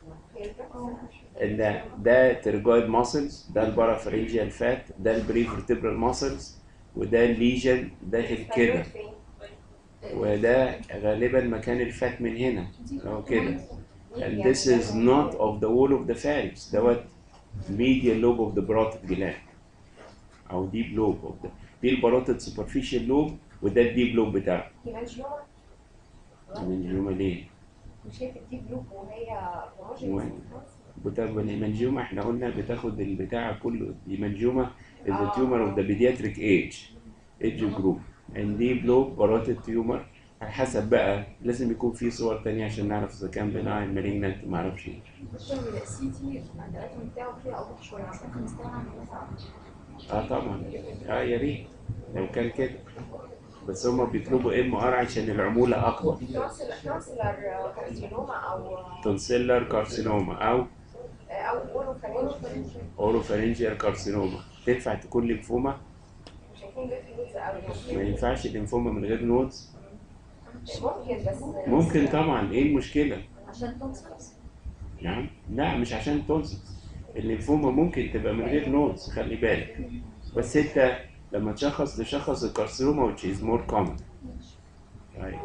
ان ده ترجويد ماسلز ده البارافرنجيال فات ده البريفرتبرال ماسلز وده الليجن داخل كده وده غالبا مكان الفات من هنا اهو كده and this is not of the wall of the pharynx دوت medial lobe of the parotid gland او deep lobe of the دي الباروتيد superficial lobe وده الديب لوب بتاعه المنجومة ليه؟ مش هي في الديب لوب وهي وين؟ بتاخد المنجومة احنا قلنا بتاخد البتاع كله دي منجومة is a tumor of the pediatric age age group and deep lobe parotid tumor على حسب بقى لازم يكون في صور تانية عشان نعرف اذا كان benign malignant معرفش ايه السي تي عند الاتوم بتاعه فيها اوضح شويه بس ممكن نستغنى عن مثلا اه طبعا اه يا ريت لو كان كده بس هما بيطلبوا ام ار عشان العمولة اكبر ترانسلر كارسينوما او تونسيلر كارسينوما او او او اورو فرنج اوروفارينجيال كارسينوما تنفع تكون ليمفوما مش هيكون جاي في جزء قوي ما ينفعش الليمفوما من غير نودز ممكن بس ممكن طبعا ايه المشكله عشان تنسخ نعم لا مش عشان تونسلز الليمفوما ممكن تبقى من غير نودز خلي بالك بس انت لما تشخص تشخص الكارسينوما which is more common طيب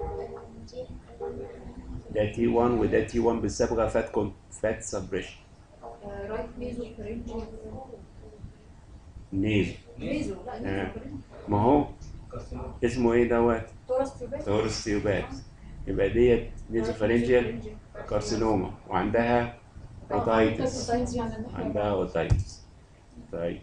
ده تي 1 وده تي 1 بالصبغه فات كون فات سبريشن رايت ميزو فرنج نيزو ميزو لا آه. ميزو فرنج ما هو اسمه ايه دوت تورس تيوبات تورس تيوبات يبقى ديت نيزوفارينجيال كارسينوما وعندها اوتايتس ساينس يعني ان احنا عندها اوتايتس طيب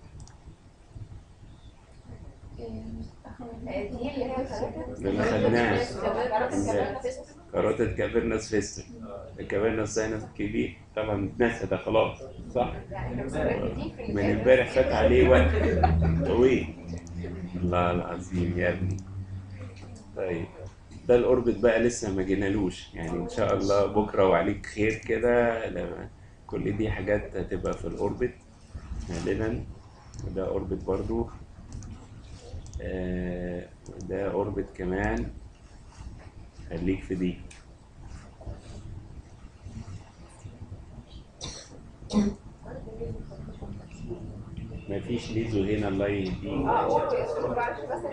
دي اللي هي ده اللي خدناه كاروتيد كافيرنس فيستر الكافيرنس ساينس الكبير طبعا اتنسى ده خلاص صح من امبارح فات عليه وقت طويل الله العظيم يا ابني طيب ده الاوربت بقى لسه ما جينالوش يعني ان شاء الله بكره وعليك خير كده لما- كل دي حاجات هتبقى في الاوربت غالبا وده اوربت برضو آه، ده اوربت كمان خليك في دي مفيش ليزو هنا الله يهديك اه اورو اسمه معلش بس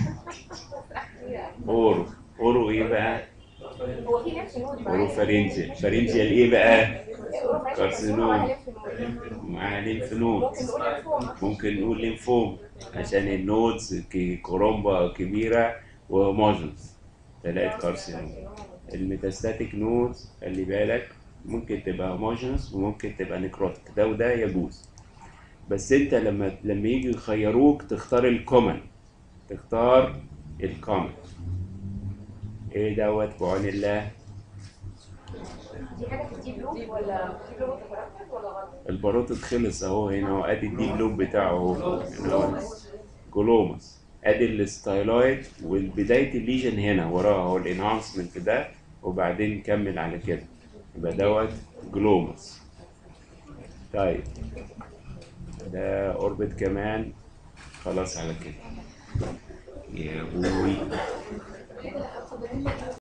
اورو اورو ايه بقى هو في نفس النود اورو فارنجيال فارنجيال ايه بقى كارسينوم. مع ليمف نود ممكن نقول ليمفوما ممكن نقول ليمفوم عشان النودز ك- كرومبا كبيرة وهوموجنس تلاقي كارسينوم الميتاستاتيك نودز خلي بالك ممكن تبقى هوموجنس وممكن تبقى نيكروتيك ده وده يجوز بس انت لما لما يجي يخيروك تختار الكومن تختار الكومن ايه دوت بعون الله دي حاجه في الديب لوب ولا الديب لوب متفرقت ولا غلط؟ الباروتد خلص اهو هنا هو ادي الديب لوب بتاعه اهو هنا هو جلومس ادي الستايلويد وبدايه الليجن هنا وراه اهو الانهانسمنت ده وبعدين نكمل على كده يبقى دوت جلومس طيب ده اوربت كمان خلاص على كده يا ابوي